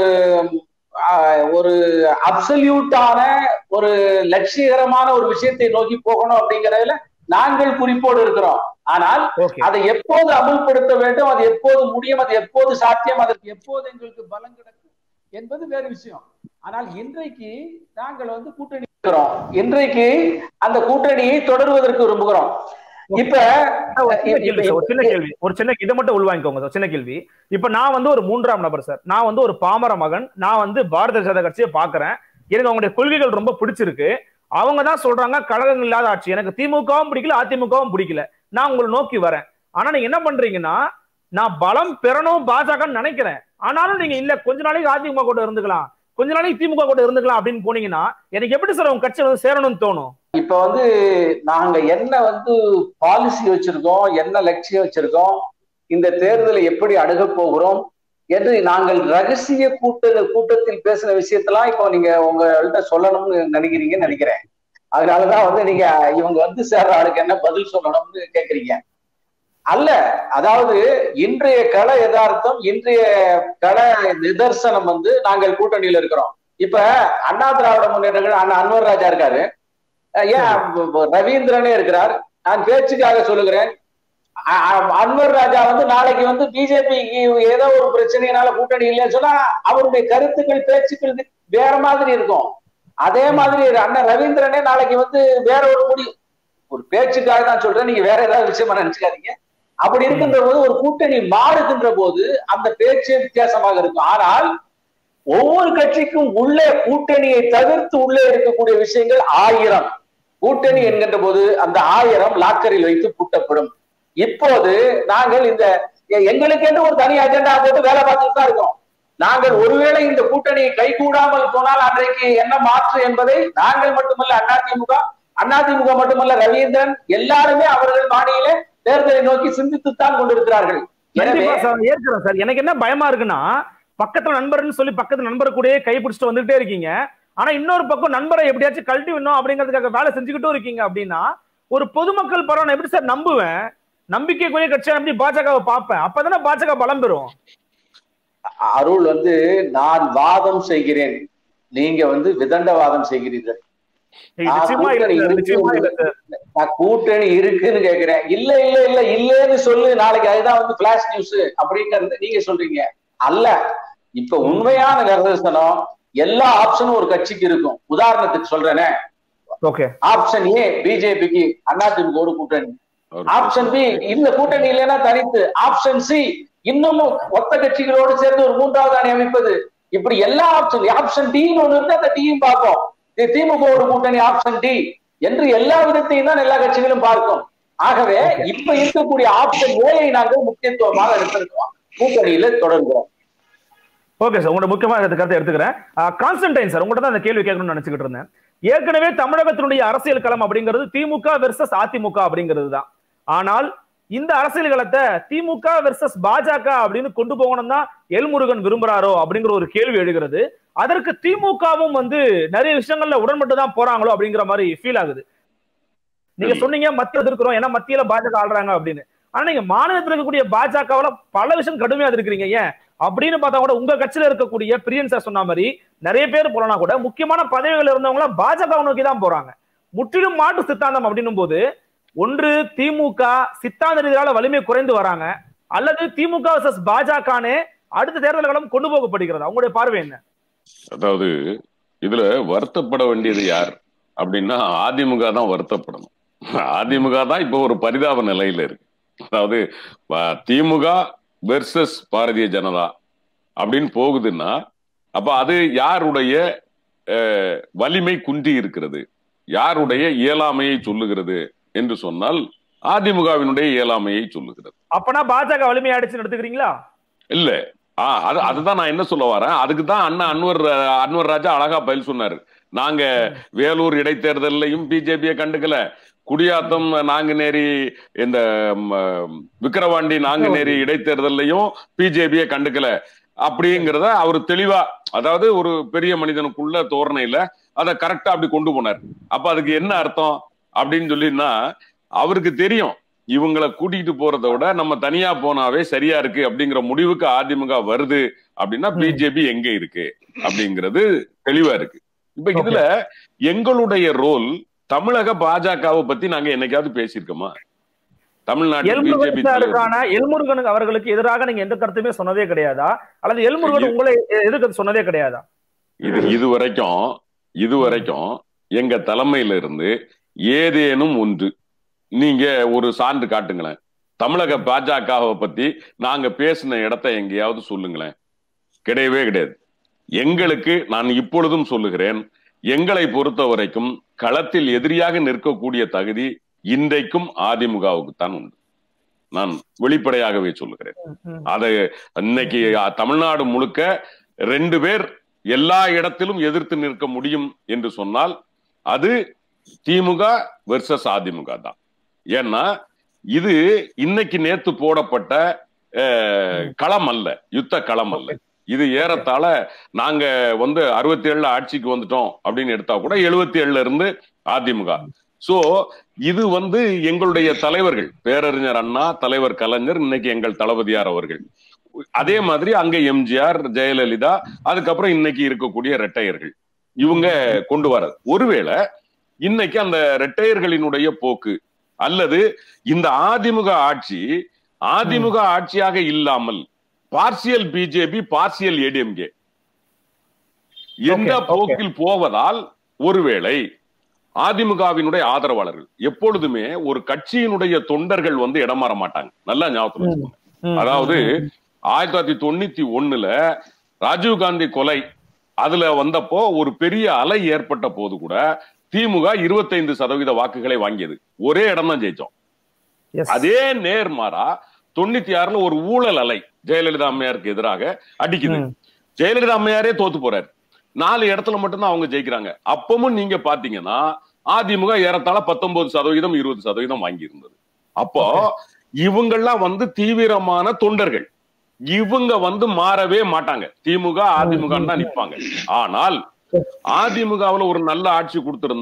அஹ், ஒரு அப்சல்யூட்டான ஒரு லட்சியகரமான ஒரு விஷயத்தை நோக்கி போகணும் அப்படிங்கறதுல நாங்கள் குறிப்போடு இருக்கிறோம் ஆனால் ஓகே அதை எப்போது அமுல்படுத்த வேண்டும் அது எப்போது முடியும் அது எப்போது சாத்தியம் அதற்கு எப்போது எங்களுக்கு பலம் கிடைக்கும் என்பது வேறு விஷயம் ஆனால் இன்றைக்கு நாங்கள் வந்து கூட்டணி இருக்கிறோம் இன்றைக்கு அந்த கூட்டணியை தொடருவதற்கு விரும்புகிறோம் இப்ப ஒரு சின்ன கேள்வி சார், ஒரு சின்ன கேள்வி ஒரு சின்ன இதை மட்டும் உள்வாங்கிக்கோங்க சார் சின்ன கேள்வி இப்ப நான் வந்து ஒரு மூன்றாம் நபர் சார் நான் வந்து ஒரு பாமர மகன் நான் வந்து பாரதிய ஜனதா கட்சியை பாக்குறேன் எனக்கு அவங்களுடைய கொள்கைகள் ரொம்ப பிடிச்சிருக்கு அவங்க தான் சொல்றாங்க கழகங்கள் இல்லாத ஆட்சி எனக்கு திமுகவும் பிடிக்கல அதிமுகவும் பிடிக்கல நான் உங்களை நோக்கி வரேன் ஆனா நீங்க என்ன பண்றீங்கன்னா நான் பலம் பெறணும் பாஜகன்னு நினைக்கிறேன் ஆனாலும் நீங்க இல்ல கொஞ்ச நாளைக்கு அதிமுக கூட இருந்துக்கலாம் கொஞ்ச நாளைக்கு திமுக கூட இருந்துக்கலாம் அப்படின்னு போனீங்கன்னா எனக்கு எப்படி சார் உங்க கட்சி வந்து சேரணும்னு தோணும் இப்ப வந்து நாங்க என்ன வந்து பாலிசி வச்சிருக்கோம் என்ன லட்சியம் வச்சிருக்கோம் இந்த தேர்தலை எப்படி அணுகப் போகிறோம் என்று நாங்கள் ரகசிய கூட்ட கூட்டத்தில் பேசின விஷயத்தெல்லாம் இப்போ நீங்க உங்கள்கிட்ட சொல்லணும்னு நினைக்கிறீங்கன்னு நினைக்கிறேன் அதனாலதான் வந்து நீங்க இவங்க வந்து சேர்ற ஆளுக்கு என்ன பதில் சொல்லணும்னு கேக்குறீங்க அல்ல அதாவது இன்றைய கள யதார்த்தம் இன்றைய கள நிதர்சனம் வந்து நாங்கள் கூட்டணியில இருக்கிறோம் இப்ப அண்ணா திராவிட முன்னேற்ற கழகம் அண்ணா அன்வர் ராஜா இருக்காரு அஹ் ஏன் ரவீந்திரனே இருக்கிறார் நான் பேச்சுக்காக சொல்லுகிறேன் அ- அ- அன்வர் ராஜா வந்து நாளைக்கு வந்து பிஜேபிக்கு ஏதோ ஒரு பிரச்சனையினால கூட்டணி இல்லைன்னு சொன்னா அவருடைய கருத்துக்கள் பேச்சுக்கள் வேற மாதிரி இருக்கும் அதே மாதிரி அண்ணன் ரவீந்திரனே நாளைக்கு வந்து வேற ஒரு முடிவு ஒரு பேச்சுக்காக தான் சொல்றேன் நீங்க வேற ஏதாவது விஷயமா நினைச்சுக்காதீங்க அப்படி இருக்கின்ற போது ஒரு கூட்டணி மாறுகின்ற போது அந்த பேச்சே வித்தியாசமாக இருக்கும் ஆனால் ஒவ்வொரு கட்சிக்கும் உள்ளே கூட்டணியை தவிர்த்து உள்ளே இருக்கக்கூடிய விஷயங்கள் ஆயிரம் கூட்டணி என்கின்ற போது அந்த ஆயிரம் லாக்கரில் வைத்து பூட்டப்படும் இப்போது நாங்கள் இந்த எ- எங்களுக்கென்று ஒரு தனி அஜெண்டா போட்டு வேலை பார்த்துட்டு தான் இருக்கோம் நாங்கள் ஒருவேளை இந்த கூட்டணி கைகூடாமல் போனால் அன்றைக்கு என்ன மாற்று என்பதை நாங்கள் மட்டுமல்ல அதிமுக அதிமுக மட்டுமல்ல ரவீந்திரன் எல்லாருமே அவர்கள் பாணியிலே தேர்தலை நோக்கி சிந்தித்துத்தான் கொண்டிருக்கிறார்கள் எனவே கண்டிப்பா சார் ஏற்கிறேன் சார் எனக்கு என்ன பயமா இருக்குன்னா பக்கத்துல நண்பர்னு சொல்லி பக்கத்து நண்பர் கூடயே கை பிடிச்சிட்டு வந்துட்டே இருக்கீங்க ஆனா இன்னொரு பக்கம் நண்பரை எப்படியாச்சும் கழட்டி விடணும் அப்படிங்கிறதுக்காக வேலை செஞ்சுக்கிட்டும் இருக்கீங்க அப்படின்னா ஒரு பொதுமக்கள் பரவாயில்ல எப்படி சார் நம்புவேன் நம்பிக்கைக்குரிய கட்சியா எப்படி பாஜகவை பார்ப்பேன் அப்பதானே பாஜக பலம் பெறும் அருள் வந்து நான் வாதம் செய்கிறேன் நீங்க வந்து விதண்டவாதம் செய்கிறீர்கள் ஏய், நிச்சயமா இல்ல கூட்டணி சார், நிச்சயமா இல்ல சார் நான் கூட்டணி இருக்குன்னு கேக்குறேன் இல்ல இல்ல இல்ல இல்லன்னு சொல்லு நாளைக்கு அதுதான் வந்து பிளாஷ் நியூஸ் அப்படிங்கறது நீங்க சொல்றீங்க அல்ல இப்ப உண்மையான நிதர்சனம் எல்லா ஆப்ஷனும் ஒரு கட்சிக்கு இருக்கும் உதாரணத்துக்கு சொல்றேனே ஓகே ஆப்ஷன் ஏ பிஜேபிக்கு அதிமுக ஒரு கூட்டணி ஆப்ஷன் பி இந்த கூட்டணி இல்லைன்னா தனித்து ஆப்ஷன் சி இன்னமும் ஒத்த கட்சிகளோடு சேர்ந்து ஒரு மூன்றாவது அணி அமைப்பது இப்படி எல்லா ஆப்ஷன் ஆப்ஷன் டின்னு ஒண்ணு இருந்து அந்த டீயும் பார்ப்போம் இது திமுக ஒரு கூட்டணி ஆப்ஷன் டி என்று எல்லா விதத்தையும் தான் எல்லா கட்சிகளும் பார்க்கும் ஆகவே இப்ப இருக்கக்கூடிய ஆப்ஷன் ஏஐ நாங்கள் முக்கியத்துவமாக எடுத்திருக்கோம் கூட்டணியில தொடர்கிறோம் ஓகே சார் உங்களோட முக்கியமான இந்த கருத்தை எடுத்துக்கிறேன் கான்ஸ்டன்டைன் சார் உங்கள்கிட்ட தான் அந்த கேள்வி கேட்கணும்னு நினைச்சுக்கிட்டு இருந்தேன் ஏற்கனவே தமிழகத்தினுடைய அரசியல் களம் அப்படிங்கிறது திமுக வெர்சஸ் அதிமுக அப்படிங்கிறது தான் ஆனால் இந்த அரசியல் களத்தை திமுக வெர்சஸ் பாஜக அப்படின்னு கொண்டு போகணும் தான் எல்முருகன் விரும்புறாரோ அப்படிங்கிற ஒரு கேள்வி எழுகிறது அதற்கு திமுகவும் வந்து நிறைய விஷயங்கள்ல உடன்பட்டு தான் போறாங்களோ அப்படிங்கிற மாதிரி ஃபீல் ஆகுது நீங்க சொன்னீங்க மத்திய எதிர்க்கிறோம் ஏன்னா மத்தியில பாஜக ஆள்றாங்க அப்படின்னு ஆனா நீங்க மாநிலத்தில் இருக்கக்கூடிய பாஜகவுல பல விஷயம் கடுமையா இருக்கிறீங்க ஏன் அப்படின்னு பார்த்தா கூட உங்க கட்சியில இருக்கக்கூடிய பிரியன் சார் சொன்ன மாதிரி நிறைய பேர் போலனா கூட முக்கியமான பதவிகள் இருந்தவங்க பாஜக நோக்கி தான் போறாங்க முற்றிலும் மாற்று சித்தாந்தம் அப்படின்னும் போது ஒன்று திமுக சித்தாந்த ரீதியால வலிமை குறைந்து வராங்க அல்லது திமுக vs பாஜகனே அடுத்த தேர்தல் காலம் கொண்டு போகப்படுகிறது அவங்களுடைய பார்வை என்ன அதாவது இதுல வருத்தப்பட வேண்டியது யார் அப்படின்னா அதிமுக தான் வருத்தப்படணும் அதிமுக தான் இப்ப ஒரு பரிதாப நிலையில இருக்கு அதாவது ப- திமுக வெர்சஸ் பாரதிய ஜனதா அப்படின்னு போகுதுன்னா அப்ப அது யாருடைய அஹ், வலிமை குன்றி இருக்கிறது யாருடைய இயலாமையை சொல்லுகிறது என்று சொன்னால் அதிமுகவினுடைய இயலாமையை சொல்லுகிறது அப்பனா பாஜக வலிமை அடிச்சு எடுத்துக்கிறீங்களா இல்ல ஆ, அது அதுதான் நான் என்ன சொல்ல வரேன் அதுக்கு தான் அண்ணா அன்வர் அஹ், அன்வர் ராஜா அழகா பதில் சொன்னாரு நாங்க வேலூர் இடைத்தேர்தலையும் பிஜேபியை கண்டுக்கல குடியாத்தம் நாங்குநேரி இந்த ம், விக்கிரவாண்டி நாங்குநேரி இடைத்தேர்தலையும் பிஜேபியை கண்டுக்கல அப்படிங்கிறத அவர் தெளிவா அதாவது ஒரு பெரிய மனிதனுக்குள்ள தோரணையில அதை கரெக்டா அப்படி கொண்டு போனார் அப்ப அதுக்கு என்ன அர்த்தம் அப்படின்னு சொல்லினா அவருக்கு தெரியும் இவங்களை கூட்டிட்டு போறதை விட நம்ம தனியா போனாவே சரியா இருக்கு அப்படிங்கிற முடிவுக்கு அதிமுக வருது அப்படின்னா ம். பிஜேபி எங்க இருக்கு அப்படிங்கிறது தெளிவா இருக்கு இப்ப இதுல எங்களுடைய ரோல் தமிழக பாஜகவை பத்தி நாங்க என்னைக்காவது பேசியிருக்கோமா தமிழ்நாட்டு எல்முருகன் பிஜேபி சாருக்கான எல்முருகன் அவர்களுக்கு எதிராக நீங்க எந்த கருத்துமே சொன்னதே கிடையாதா அல்லது எல்முருகன் உங்களை எதிர்க்க சொன்னதே கிடையாதா இது இது வரைக்கும் இது வரைக்கும் எங்க தலைமையில இருந்து ஏதேனும் ஒன்று நீங்க ஒரு சான்று காட்டுங்களேன் தமிழக பாஜகவை பத்தி நாங்க பேசின இடத்த எங்கேயாவது சொல்லுங்களேன் கிடையவே கிடையாது எங்களுக்கு நான் இப்பொழுதும் சொல்லுகிறேன் எங்களை பொறுத்த வரைக்கும் களத்தில் எதிரியாக நிற்கக்கூடிய தகுதி இன்றைக்கும் அதிமுகவுக்கு தான் உண்டு நான் வெளிப்படையாகவே சொல்லுகிறேன் அது இன்னைக்கு தமிழ்நாடு முழுக்க ரெண்டு பேர் எல்லா இடத்திலும் எதிர்த்து நிற்க முடியும் என்று சொன்னால் அது திமுக வெர்சஸ் அதிமுக தான் ஏன்னா இது இன்னைக்கு நேத்து போடப்பட்ட அஹ், களம் அல்ல யுத்த களம் அல்ல இது ஏறத்தாழ நாங்க வந்து அறுபத்தி ஏழுல ஆட்சிக்கு வந்துட்டோம் அப்படின்னு எடுத்தா கூட எழுபத்தி ஏழுல இருந்து அதிமுக சோ இது வந்து எங்களுடைய தலைவர்கள் பேரறிஞர் அண்ணா தலைவர் கலைஞர் இன்னைக்கு எங்கள் தளபதியார் அவர்கள் அதே மாதிரி அங்க எம்ஜிஆர் ஜெயலலிதா அதுக்கப்புறம் இன்னைக்கு இருக்கக்கூடிய ரெட்டையர்கள் இவங்க கொண்டு வரது ஒருவேளை இன்னைக்கு அந்த ரெட்டையர்களினுடைய போக்கு அல்லது இந்த அதிமுக ஆட்சி அதிமுக ஆட்சியாக இல்லாமல் பார்சியல் பிஜேபி பார்சியல் ஏடிஎம்கே எந்த Okay, okay. போக்கில் போவதால் ஒருவேளை அதிமுகவினுடைய ஆதரவாளர்கள் எப்பொழுதுமே ஒரு கட்சியினுடைய தொண்டர்கள் வந்து இடமாற மாட்டாங்க நல்லா ஞாபகத்துல வச்சுக்கோங்க. அதாவது ஆயிரத்தி தொள்ளாயிரத்தி தொண்ணூத்தி ஒண்ணுல ராஜீவ்காந்தி கொலை அதுல வந்தப்போ ஒரு பெரிய அலை ஏற்பட்ட போது கூட திமுக 25% சதவீத வாக்குகளை வாங்கியது ஒரே இடம் தான் ஜெயிச்சோம் Yes. அதே நேர்மாறா தொண்ணூத்தி ஆறுல ஒரு ஊழல் அலை ஜெயலலிதா அம்மையாருக்கு எதிராக அடிக்குது ம். ஜெயலலிதா அம்மையாரே தோத்து போறாரு நாலு இடத்துல மட்டும்தான் அவங்க ஜெயிக்கிறாங்க அப்பவும் நீங்க பாத்தீங்கன்னா அதிமுக ஏறத்தாழ பத்தொன்பது சதவீதம் இருபது சதவீதம் வாங்கி இருந்தது அப்போ இவங்கெல்லாம் வந்து தீவிரமான தொண்டர்கள் இவங்க வந்து மாறவே மாட்டாங்க திமுக அதிமுக தான் நிப்பாங்க ஆனால் அதிமுகவுல ஒரு நல்ல ஆட்சி கொடுத்திருந்தால்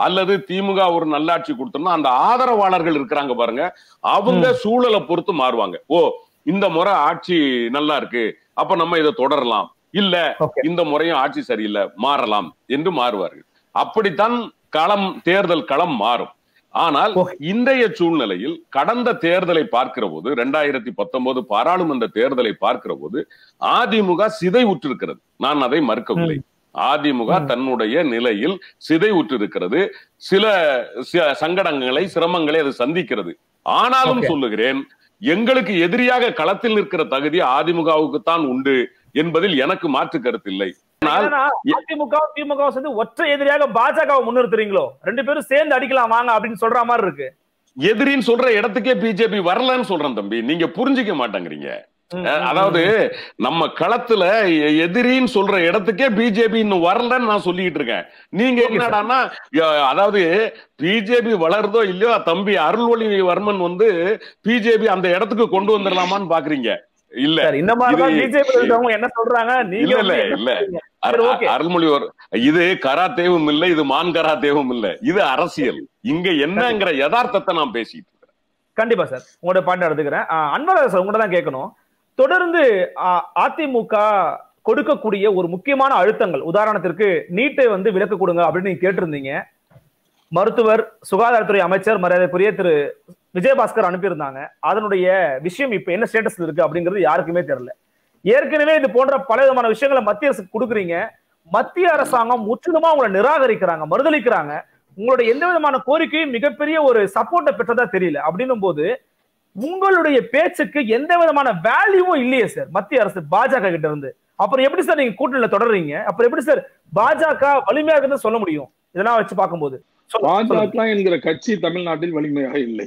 அல்லது திமுக ஒரு நல்லாட்சி கொடுத்தோம்னா அந்த ஆதரவாளர்கள் இருக்கிறாங்க பாருங்க அவங்க சூழலை பொறுத்து மாறுவாங்க ஓ இந்த முறை ஆட்சி நல்லா இருக்கு அப்ப நம்ம இதை தொடரலாம் இல்ல Okay. இந்த முறையும் ஆட்சி சரியில்லை மாறலாம் என்று மாறுவார்கள் அப்படித்தான் களம் தேர்தல் களம் மாறும் ஆனால் Okay. இன்றைய சூழ்நிலையில் கடந்த தேர்தலை பார்க்கிற போது ரெண்டாயிரத்தி பத்தொன்பது பாராளுமன்ற தேர்தலை பார்க்கிற போது அதிமுக சிதை உற்றிருக்கிறது நான் அதை மறுக்கவில்லை அதிமுக ம். தன்னுடைய நிலையில் சிதை உற்றிருக்கிறது சில ச- சங்கடங்களை சிரமங்களை அது சந்திக்கிறது ஆனாலும் Okay. சொல்லுகிறேன் எங்களுக்கு எதிரியாக களத்தில் நிற்கிற தகுதி அதிமுகவுக்கு தான் உண்டு என்பதில் எனக்கு மாற்று கருத்தில்லை ஆனால் என்னன்னா, அதிமுக திமுக சேர்ந்து ஒற்றை எதிரியாக பாஜகவை முன்னிறுத்துறீங்களோ ரெண்டு பேரும் சேர்ந்து அடிக்கலாம் வாங்க அப்படின்னு சொல்ற மாதிரி இருக்கு எதிரின்னு சொல்ற இடத்துக்கே பிஜேபி வரலன்னு சொல்றேன் தம்பி நீங்க புரிஞ்சுக்க மாட்டேங்கிறீங்க ம், அஹ் ம், அதாவது நம்ம களத்துல எ- எதிரின்னு சொல்ற இடத்துக்கே பிஜேபி இன்னும் வரலன்னு நான் சொல்லிட்டு இருக்கேன் நீங்க Okay, sir. என்னடான்னா ய- அதாவது பிஜேபி வளருதோ இல்லையோ தம்பி அருள்மொழிவர்மன் வந்து பிஜேபி அந்த இடத்துக்கு கொண்டு வந்துடலாமான்னு பாக்குறீங்க இல்ல சரி, இந்த மாதிரி தான் இது- பிஜேபி இருக்கிறவங்க என்ன சொல்றாங்க நீங்க இல்ல, வந்து இல்ல, என்ன இல்ல. சொல்றீங்க? அரு- சரி, okay. அருள்மொழிவர் இது கராத்தேவும் இல்ல இது மான் கராத்தேவும் இல்ல இது அரசியல் இங்க என்னங்கிற யதார்த்தத்தை நான் பேசிட்டு இருக்கேன் கண்டிப்பா சார் உங்களோட பாயிண்ட் எடுத்துக்கிறேன் ஆஹ் அன்பழகர் சார் உங்கள்ட்ட தான் கேட்கணும் தொடர்ந்து ஆஹ் அதிமுக கொடுக்கக்கூடிய ஒரு முக்கியமான அழுத்தங்கள் உதாரணத்திற்கு நீட்டை வந்து விலக்கு கொடுங்க அப்படின்னு நீங்க கேட்டிருந்தீங்க மருத்துவர் சுகாதாரத்துறை அமைச்சர் மரியாதைக்குரிய திரு விஜயபாஸ்கர் அனுப்பியிருந்தாங்க அதனுடைய விஷயம் இப்ப என்ன ஸ்டேட்டஸ்ல இருக்கு அப்படிங்கிறது யாருக்குமே தெரியல ஏற்கனவே இது போன்ற பல விதமான விஷயங்களை மத்திய அரசுக்கு கொடுக்குறீங்க மத்திய அரசாங்கம் முற்றிலுமா உங்களை நிராகரிக்கிறாங்க மறுதளிக்கிறாங்க உங்களுடைய எந்த விதமான கோரிக்கையும் மிகப்பெரிய ஒரு சப்போர்ட்டை பெற்றதா தெரியல அப்படின்னும் போது உங்களுடைய பேச்சுக்கு எந்த விதமான வேல்யூவும் இல்லையே சார் மத்திய அரசு பாஜக கிட்ட இருந்து அப்புறம் எப்படி சார் நீங்க கூட்டணியில தொடர்றீங்க அப்புறம் எப்படி சார் பாஜக வலிமையா இருக்குன்னு சொல்ல முடியும் இதெல்லாம் வச்சு பார்க்கும்போது சொல்லுங்க, சொல்லுங்க. பாஜக என்கிற கட்சி தமிழ்நாட்டில் வலிமையாக இல்லை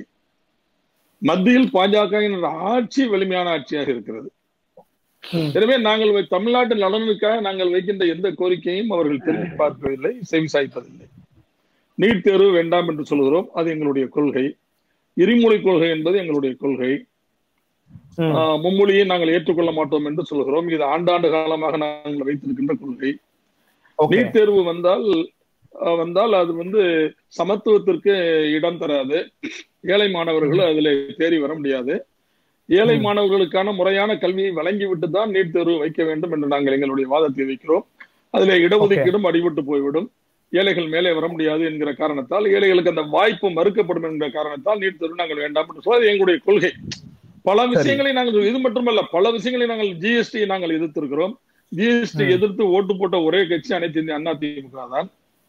மத்தியில் பாஜக என்ற ஆட்சி வலிமையான ஆட்சியாக இருக்கிறது ம். எனவே நாங்கள் வை- தமிழ்நாட்டு நலனுக்காக நாங்கள் வைக்கின்ற எந்த கோரிக்கையும் அவர்கள் திரும்பி பார்ப்பதில்லை செவி சாய்ப்பதில்லை நீட் தேர்வு வேண்டாம் என்று சொல்கிறோம் அது எங்களுடைய கொள்கை இருமொழி கொள்கை என்பது எங்களுடைய கொள்கை ம். ஆஹ், மும்மொழியை நாங்கள் ஏற்றுக்கொள்ள மாட்டோம் என்று சொல்கிறோம் இது ஆண்டாண்டு காலமாக நாங்கள் வைத்திருக்கின்ற கொள்கை Okay. நீட் தேர்வு வந்தால் அஹ், வந்தால் அது வந்து சமத்துவத்திற்கு இடம் தராது ஏழை மாணவர்கள் அதில் தேறி வர முடியாது ஏழை ம். மாணவர்களுக்கான முறையான கல்வியை வழங்கிவிட்டு தான் நீட் தேர்வு வைக்க வேண்டும் என்று நாங்கள் எங்களுடைய வாதத்தை வைக்கிறோம் அதில் இடஒதுக்கீடும் அடிபட்டு போய்விடும் ஏழைகள் மேலே வர முடியாது என்கிற காரணத்தால் ஏழைகளுக்கு அந்த வாய்ப்பு மறுக்கப்படும் என்கிற காரணத்தால் நீட் தேர்வு நாங்கள் வேண்டாம் என்று சொல்ல அது எங்களுடைய கொள்கை பல விஷயங்களை நாங்கள் இது மட்டுமல்ல பல விஷயங்களை நாங்கள் ஜிஎஸ்டி நாங்கள் எதிர்த்திருக்கிறோம் ஜிஎஸ்டி ம். எதிர்த்து ஓட்டு போட்ட ஒரே கட்சி அனைத்து இந்திய அண்ணா திமுக தான்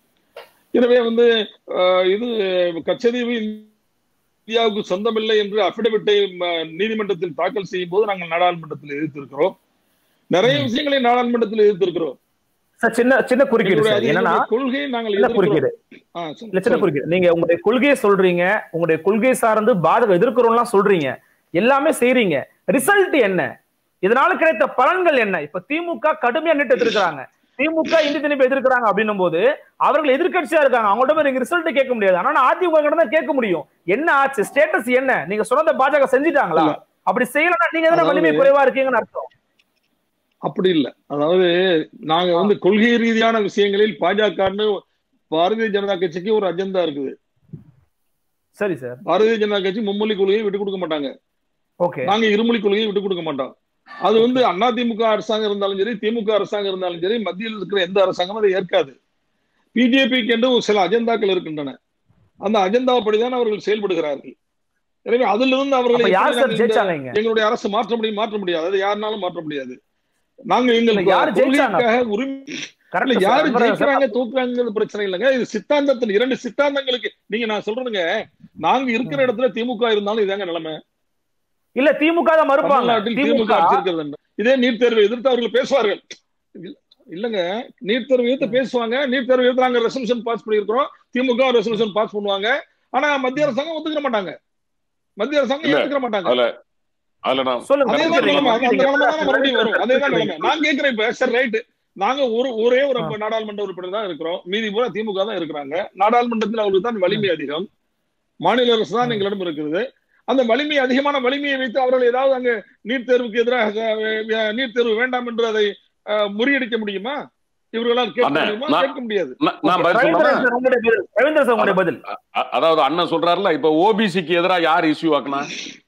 எனவே வந்து அஹ், இது கச்சதீவு இந்தியாவுக்கு சொந்தமில்லை என்று அபிடவிட்டை நீதிமன்றத்தில் தாக்கல் செய்யும் போது நாங்கள் நாடாளுமன்றத்தில் எதிர்த்திருக்கிறோம் நிறைய ம். விஷயங்களை நாடாளுமன்றத்தில் எதிர்த்திருக்கிறோம் சார் சின்ன சின்ன குறுக்கீடு எங்களுடைய- சார் அது என்னன்னா எங்களுடைய கொள்கையை நாங்கள் சின்ன எதிர்க்கிறோம் குறுக்கீடு ஆ, சொல்லுங்க. இல்ல சின்ன குறுக்கீடு நீங்க உங்களுடைய கொள்கையை சொல்றீங்க உங்களுடைய கொள்கை சார்ந்து பாதகம் எதிர்க்கிறோம்லாம் சொல்றீங்க எல்லாமே செய்றீங்க ரிசல்ட் என்ன இதனால கிடைத்த பலன்கள் என்ன இப்ப திமுக கடுமையா நிட்டு எதிர்க்கிறாங்க திமுக இந்தி திணிப்பு எதிர்க்கிறாங்க அப்படின்னும் போது அவர்கள் எதிர்க்கட்சியா இருக்காங்க அவங்கள்ட்ட போய் நீங்க ரிசல்ட் கேட்க முடியாது ஆனா நான் அதிமுக கிட்ட தான் கேட்க முடியும் என்ன ஆச்சு ஸ்டேட்டஸ் என்ன நீங்க சொன்னதை பாஜக செஞ்சுட்டாங்களா இல்ல. அப்படி செய்யலன்னா நீங்க எதனா அதாவது- வலிமை குறைவா இருக்கீங்கன்னு அர்த்தம் அப்படி இல்ல அதாவது நாங்க வந்து கொள்கை ரீதியான விஷயங்களில் பாஜகன்னு பாரதிய ஜனதா கட்சிக்கு ஒரு அஜெண்டா இருக்குது சரி சார் பாரதிய ஜனதா கட்சி மும்மொழி கொள்கையை விட்டு கொடுக்க மாட்டாங்க ஓகே நாங்க இருமொழி கொள்கையை விட்டு கொடுக்க மாட்டோம் அது வந்து அதிமுக அரசாங்கம் இருந்தாலும் சரி திமுக அரசாங்கம் இருந்தாலும் சரி மத்தியில் இருக்கிற எந்த அரசாங்கமும் அதை ஏற்காது பிஜேபிக்கு என்று ஒரு சில அஜெண்டாக்கள் இருக்கின்றன அந்த அஜெண்டாப்படிதான் அவர்கள் செயல்படுகிறார்கள் எனவே அதிலிருந்து அவர்களை அப்ப யார் எப்படி சார் நாங்க இந்த- ஜெயிச்சாங்க இங்க எங்களுடைய அரசு மாற்ற முடியும் மாற்ற முடியாது அது யாருனாலும் மாற்ற முடியாது நாங்க எங்கள் இல்ல, யாரு ஜெயிச்சாங்க? கொள்கைக்காக உரிமை இல்ல கரெக்ட் யாரு ஜெயிக்கிறாங்க தூக்குறாங்கிறது பிரச்சனை இல்லைங்க இது சித்தாந்தத்தின் இரண்டு சித்தாந்தங்களுக்கு நீங்க நான் சொல்றேங்க நாங்க இருக்கிற இடத்துல திமுக இருந்தாலும் இதாங்க நிலைமை இல்ல திமுக தான் மறுப்பாங்க தமிழ்நாட்டில் திமுக திமுக ஆட்சி இருக்கிறது என்று. இதே நீட் தேர்வை எதிர்த்து அவர்கள் பேசுவார்கள் இல்ல- இல்லங்க நீட் தேர்வை எதிர்த்து பேசுவாங்க நீட் தேர்வை எதிர்த்து நாங்க ரெசல்யூஷன் பாஸ் பண்ணியிருக்கிறோம் திமுக ரெசல்யூஷன் பாஸ் பண்ணுவாங்க ஆனா மத்திய அரசாங்கம் ஒத்துக்கிற மாட்டாங்க மத்திய அரசாங்கம் இல்ல. ஏத்துக்கிற மாட்டாங்க அதுல அதுல நான் சொல்லுங்க அதே தான் நிலைமை அந்த அந்த நிலைமை தான் மறுபடியும் வரும் அதே தான் நிலைமை நான் கேட்கிறேன் இப்ப சரி ரைட் நாங்க ஒரு ஒரே ஒரு ஆ. நாடாளுமன்ற உறுப்பினர் தான் இருக்கிறோம் மீதி பூரா திமுக தான் இருக்கிறாங்க நாடாளுமன்றத்தில் அவருக்கு தான் வலிமை அதிகம் மாநில அரசு தான் எங்களிடம் இருக்கிறது அந்த வலிமை அதிகமான வலிமையை வைத்து அவர்கள் ஏதாவது அங்க நீட் தேர்வுக்கு எதிராக அஹ், நீட் தேர்வு வேண்டாம் என்று அதை அஹ், முறியடிக்க முடியுமா இவர்களால் கேட்க அண்ணா, முடியுமா நான்- கேட்க முடியாது நான் நான் பதில் ரவீந்திரன் சொல்லணுமா? சார், உங்களுடைய பதில். ரவீந்திரன் சார், உங்களுடைய பதில் அ- அதாவது அண்ணன் சொல்றாருல இப்ப ஓபிசிக்கு எதிரா யார் இஷ்யூ ஆக்குனா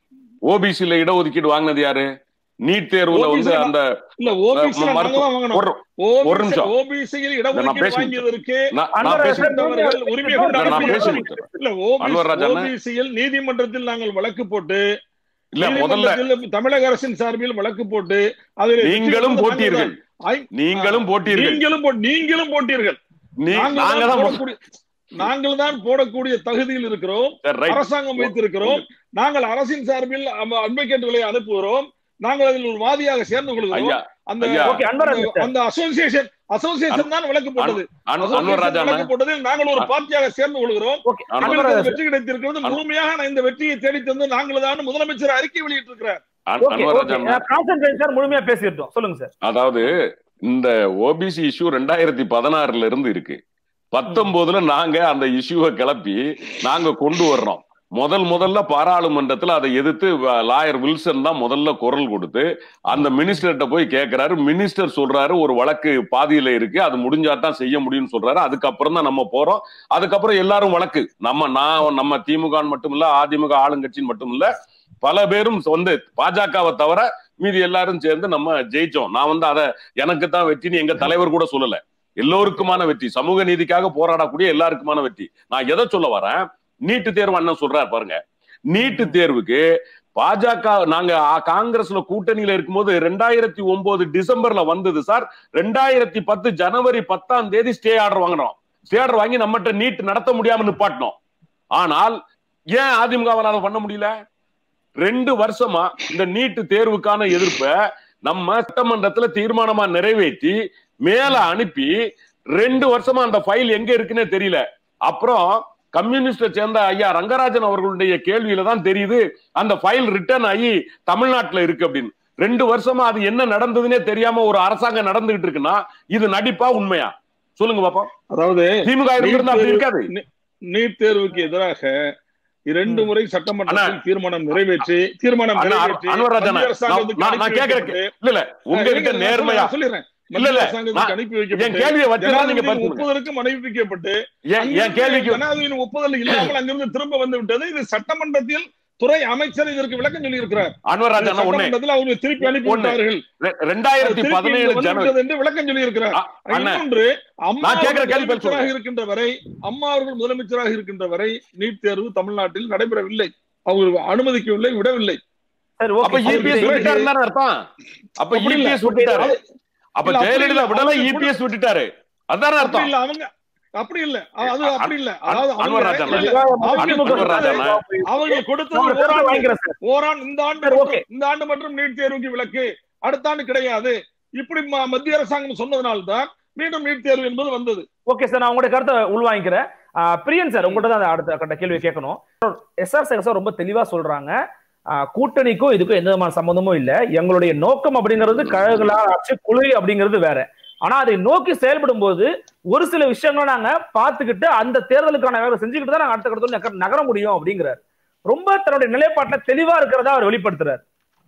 ஓபிசில இடஒதுக்கீடு வாங்கினது யாரு நீட் தேர்வுல வந்து OBC ல அந்த இல்ல ஓபிசி நாங்க மருத்துவ- தான் வாங்கணும் ஒரு ஒரு நிமிஷம். ஓபிசியில் நான் இடஒதுக்கீடு பேசி வாங்கியதற்கு நான் நான் அன்வர் பேசி சார், அவர்கள் உரிமை இல்ல, நான் கொண்டாட பேசி முடியாது. முடிக்கிறேன். இல்ல அன்வர் ராஜா அண்ணா. ஓபிசியில் நீதிமன்றத்தில் நாங்கள் வழக்கு போட்டு இல்ல முதல்ல நீதிமன்றத்தில் தமிழக அரசின் சார்பில் வழக்கு போட்டு அதில் நீங்களும் போட்டீர்கள் ஐ- நீங்களும் போட்டீர்கள் நீங்களும் போ- நீங்களும் போட்டீர்கள் நீ- நாங்கள் நாங்க தான் தான் போ- போடக்கூடிய நாங்கள் தான் போடக்கூடிய தகுதியில் இருக்கிறோம் சரி, right. அரசாங்கம் வைத்திருக்கிறோம் நாங்கள் அரசின் சார்பில் அட்வொகேட்டுகளை அனுப்புகிறோம் நாங்கள் அதில் ஒரு வாதியாக சேர்ந்து கொள்கிறோம் ஐயா அந்த ஐயா. ஓகே அன்வர் அந்த- சார். அந்த அசோசியேஷன் அசோசியேஷன் தான் வழக்கு போட்டது அன்- அன்வர் அசோசியேஷன் ராஜா அண்ணா. வழக்கு போட்டதில் நாங்கள் ஒரு பார்ட்டியாக சேர்ந்து கொள்கிறோம் ஓகே அன்வர் எங்களுக்கு ராஜா அந்த வெற்றி கிடைத்திருக்கிறது முழுமையாக நான் இந்த வெற்றியை தேடி தந்து நாங்கள் தான் முதலமைச்சர் அறிக்கை வெளியிட்டிருக்கிறார் அன்- ஓகே அன்வர் ராஜா ஓகே அண்ணா. கான்சென்ட்ரேட் சார் முழுமையா பேசிட்டோம் சொல்லுங்க சார் அதாவது இந்த ஓபிசி இஷ்யூ ரெண்டாயிரத்தி பதினாறுல இருந்து இருக்கு பத்தொன்பதுல நாங்க அந்த இஷ்யூவை கிளப்பி நாங்க கொண்டு வர்றோம் முதல் முதல்ல பாராளுமன்றத்துல அதை எதிர்த்து லாயர் வில்சன் தான் முதல்ல குரல் கொடுத்து அந்த மினிஸ்டர்கிட்ட போய் கேட்கிறாரு மினிஸ்டர் சொல்றாரு ஒரு வழக்கு பாதியில இருக்கு அது முடிஞ்சா தான் செய்ய முடியும்னு சொல்றாரு அதுக்கப்புறம் தான் நம்ம போறோம் அதுக்கப்புறம் எல்லாரும் வழக்கு நம்ம நான் நம்ம திமுக மட்டும் இல்ல அதிமுக ஆளுங்கட்சின்னு மட்டும் இல்ல பல பேரும் வந்து பாஜகவை தவிர மீதி எல்லாரும் சேர்ந்து நம்ம ஜெயிச்சோம் நான் வந்து அதை எனக்கு தான் வெற்றின்னு எங்க தலைவர் கூட சொல்லல எல்லோருக்குமான வெற்றி சமூக நீதிக்காக போராடக்கூடிய எல்லாருக்குமான வெற்றி நான் எதை சொல்ல வரேன் நீட்டு தேர்வு அண்ணன் சொல்றாரு பாருங்க நீட்டு தேர்வுக்கு பாஜக நாங்க ஆ- காங்கிரஸ்ல கூட்டணியில இருக்கும்போது ரெண்டாயிரத்தி ஒன்பது டிசம்பர்ல வந்தது சார் ரெண்டாயிரத்தி பத்து ஜனவரி பத்தாம் தேதி ஸ்டே ஆர்டர் வாங்கினோம் ஸ்டே ஆர்டர் வாங்கி நம்மகிட்ட நீட் நடத்த முடியாம நிப்பாட்டினோம் ஆனால் ஏன் அதிமுகவால் அதை பண்ண முடியல ரெண்டு வருஷமா இந்த நீட்டு தேர்வுக்கான எதிர்ப்பை நம்ம சட்டமன்றத்துல தீர்மானமா நிறைவேற்றி மேல அனுப்பி ரெண்டு வருஷமா அந்த ஃபைல் எங்க இருக்குன்னே தெரியல அப்புறம் கம்யூனிஸ்ட சேர்ந்த ஐயா ரங்கராஜன் அவர்களுடைய கேள்வியில தான் தெரியுது அந்த ஃபைல் ரிட்டர்ன் ஆகி தமிழ்நாட்டுல இருக்கு அப்படின்னு ரெண்டு வருஷமா அது என்ன நடந்ததுன்னே தெரியாம ஒரு அரசாங்கம் நடந்துகிட்டு இருக்குன்னா இது நடிப்பா உண்மையா சொல்லுங்க பாப்போம் அதாவது திமுக இருந்திருந்தா அப்படி இருக்காது நீட் தேர்வுக்கு எதிராக இரண்டு முறை சட்டமன்றத்தில் தீர்மானம் நிறைவேற்றி தீர்மானம் அண்ணா, நிறைவேற்றி அன்வர்ராஜ் அண்ணா, மத்திய அரசாங்கத்துக்கு நான்- நான் அனுப்பி கேக்குறேன். வைக்கப்பட்டு- இல்ல இல்ல உங்ககிட்ட இல்ல, நேர்மையா நான் சொல்லிடுறேன் இல்ல, இல்ல, மத்திய அரசாங்கத்துக்கு நான் அனுப்பி என் வைக்கப்பட்டு கேள்வியை வச்சு தான் நீங்க ஜனாதிபதியின் பதில் சொல்லுங்க. ஒப்புதலுக்கும் அனுப்பிக்கப்பட்டு என் என் அங்கிருந்து கேள்விக்கு ஜனாதிபதியின் ஒப்புதல் இல்லாமல் அங்கிருந்து திரும்ப வந்து விட்டது இது சட்டமன்றத்தில் துறை அமைச்சர் இதற்கு விளக்கம் சொல்லி இருக்கிறார் அன்வர்ராஜ் அண்ணா ஒண்ணு சட்டமன்றத்தில் அவங்க திருப்பி அனுப்பி ஒண்ணு. விட்டார்கள் ரெ- ரெண்டாயிரத்தி திருப்பி பதினேழு இங்க வந்து ஜனவரி விட்டது என்று விளக்கம் சொல்லி இருக்கிறார் அ- அண்ணா இன்னொன்று அம்மா நான் கேட்கிற அவர்கள் கேள்வி பதில் முதலமைச்சராக சொல்லுங்க. இருக்கின்ற வரை அம்மா அவர்கள் முதலமைச்சராக இருக்கின்ற வரை நீட் தேர்வு தமிழ்நாட்டில் நடைபெறவில்லை அவர் அனுமதிக்கவில்லை விடவில்லை சரி அப்ப ஓகே இபிஎஸ் பிறகு- விட்டுட்டாருன்னு தானே அர்த்தம் அப்ப அப்படி இல்ல. இபிஎஸ் விட்டுட்டாரு அப்ப இல்ல, அப்படி ஜெயலலிதா இல்ல. விடல அவங்க இபிஎஸ் விட்டுட்டாரு அதானே அப்படி அர்த்தம் இல்ல அவங்க அப்படி இல்ல அது அப்படி இல்ல அதாவது அவங்க- அன்வர் ராஜா இல்ல, இல்ல. அவங்க அன்வர் ராஜா அண்ணா. அவங்க கொடுத்தது நான் ஓராண்டு வாங்கிக்கிறேன் சார் ஓராண்டு இந்த ஆண்டு சரி, மட்டும்- okay. இந்த ஆண்டு மட்டும் நீட் தேர்வுக்கு விலக்கு அடுத்த ஆண்டு கிடையாது இப்படி ம- மத்திய அரசாங்கம் சொன்னதனால்தான் மீண்டும் நீட் தேர்வு என்பது வந்தது ஓகே சார் நான் உங்களுடைய கருத்தை உள்வாங்கிக்கிறேன் ஆஹ் பிரியன் சார் உங்கள்ட்ட தான் அந்த அடுத்த கட்ட கேள்வி கேட்கணும் எஸ்ஆர் சேகர் சார் ரொம்ப தெளிவா சொல்றாங்க ஆஹ் கூட்டணிக்கும் இதுக்கும் எந்த விதமான சம்பந்தமும் இல்ல எங்களுடைய நோக்கம் அப்படிங்கிறது கழகங்களால் ஆட்சி குழு அப்படிங்கிறது வேற ஆனா அதை நோக்கி செயல்படும் போது ஒரு சில விஷயங்களை நாங்க பார்த்துக்கிட்டு அந்த தேர்தலுக்கான வேலை செஞ்சுக்கிட்டு தான் நாங்க அடுத்த கட்டத்துல நகர முடியும் அப்படிங்கிறார் ரொம்ப தன்னுடைய நிலைப்பாட்டுல தெளிவா இருக்கிறதா அவர் வெளிப்படுத்துறாரு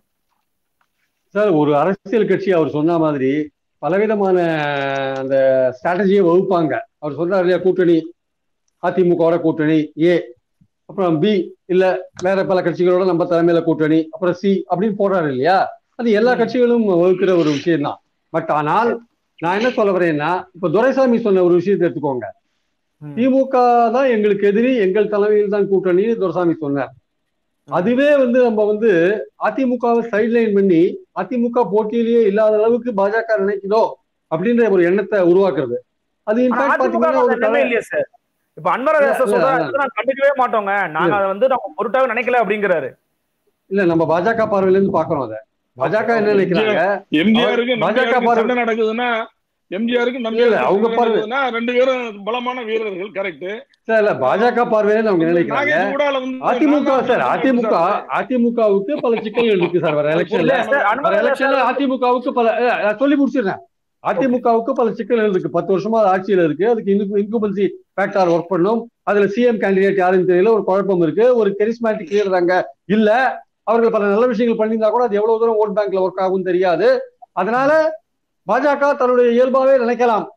சார் ஒரு அரசியல் கட்சி அவர் சொன்ன மாதிரி பலவிதமான அந்த ஸ்ட்ராட்டஜியை வகுப்பாங்க அவர் சொல்றாரு இல்லையா கூட்டணி அதிமுகவோட கூட்டணி ஏ அப்புறம் பி இல்ல வேற பல கட்சிகளோட நம்ம தலைமையில கூட்டணி அப்புறம் சி அப்படின்னு போடுறாரு இல்லையா அது எல்லா கட்சிகளும் வகுக்கிற ஒரு விஷயம் தான் பட் ஆனால் நான் என்ன சொல்ல வரேன்னா இப்ப துரைசாமி சொன்ன ஒரு விஷயத்தை எடுத்துக்கோங்க ம். திமுக தான் எங்களுக்கு எதிரி எங்கள் தலைமையில் தான் கூட்டணின்னு துரைசாமி சொன்னார் அதுவே வந்து நம்ம வந்து அதிமுகவை சைட்லைன் பண்ணி அதிமுக போட்டியிலேயே இல்லாத அளவுக்கு பாஜக நினைக்குதோ அப்படின்ற ஒரு எண்ணத்தை உருவாக்குறது அது ஆனா இன்ஃபேக்ட் அதிமுக பாத்தீங்கன்னா ஒரு அந்த எண்ணமே கல- இல்லையே சார் இப்ப அன்வர் இல்ல, இல்ல, சொல்றாரு "இது நான் கண்டுக்கவே மாட்டோங்க நாங்க அதை வந்து நம்ம பொருட்டாவே நினைக்கல அப்படிங்கிறாரு இல்ல நம்ம பாஜக பார்வையில இருந்து பாக்குறோம் அதை பாஜக என்ன நினைக்கிறாங்க எம்ஜிஆருக்கு பாஜக பாஜக பார்வை- சண்டை நடக்குதுன்னா எம்ஜிஆருக்கு இல்ல, நம்ம அவங்க பார்வை- ரெண்டு பேரும் பலமான வீரர்கள் கரெக்ட் சார் இல்ல பாஜக பார்வையில அவங்க நினைக்கிறாங்க நாகேஷ் கூடால வந்து அதிமுக நான் சார் தான் அதிமுக அதிமுகவுக்கு பல சிக்கல்கள் இருக்கு சார் வர எலெக்ஷன்ல இல்ல சார், வர அன்வர் எலெக்ஷன்ல அதிமுகவுக்கு பல இல்ல, நான் சொல்லி முடிச்சிடுறேன் அதிமுகவுக்கு பல சிக்கல்கள் இருக்கு பத்து வருஷமா அது ஆட்சியில இருக்கு அதுக்கு இன்குபன்சி ஃபேக்டர் ஒர்க் பண்ணும் அதுல சிஎம் கேண்டிடேட் யாருன்னு தெரியல ஒரு குழப்பம் இருக்கு ஒரு கெரிஸ்மேட்டிக் லீடர் அங்க இல்ல அவர்கள் பல நல்ல விஷயங்கள் பண்ணியிருந்தா கூட அது எவ்வளவு தூரம் ஓட் பேங்க்ல ஒர்க் ஆகும் தெரியாது அதனால பாஜக தன்னுடைய இயல்பாவே நினைக்கலாம்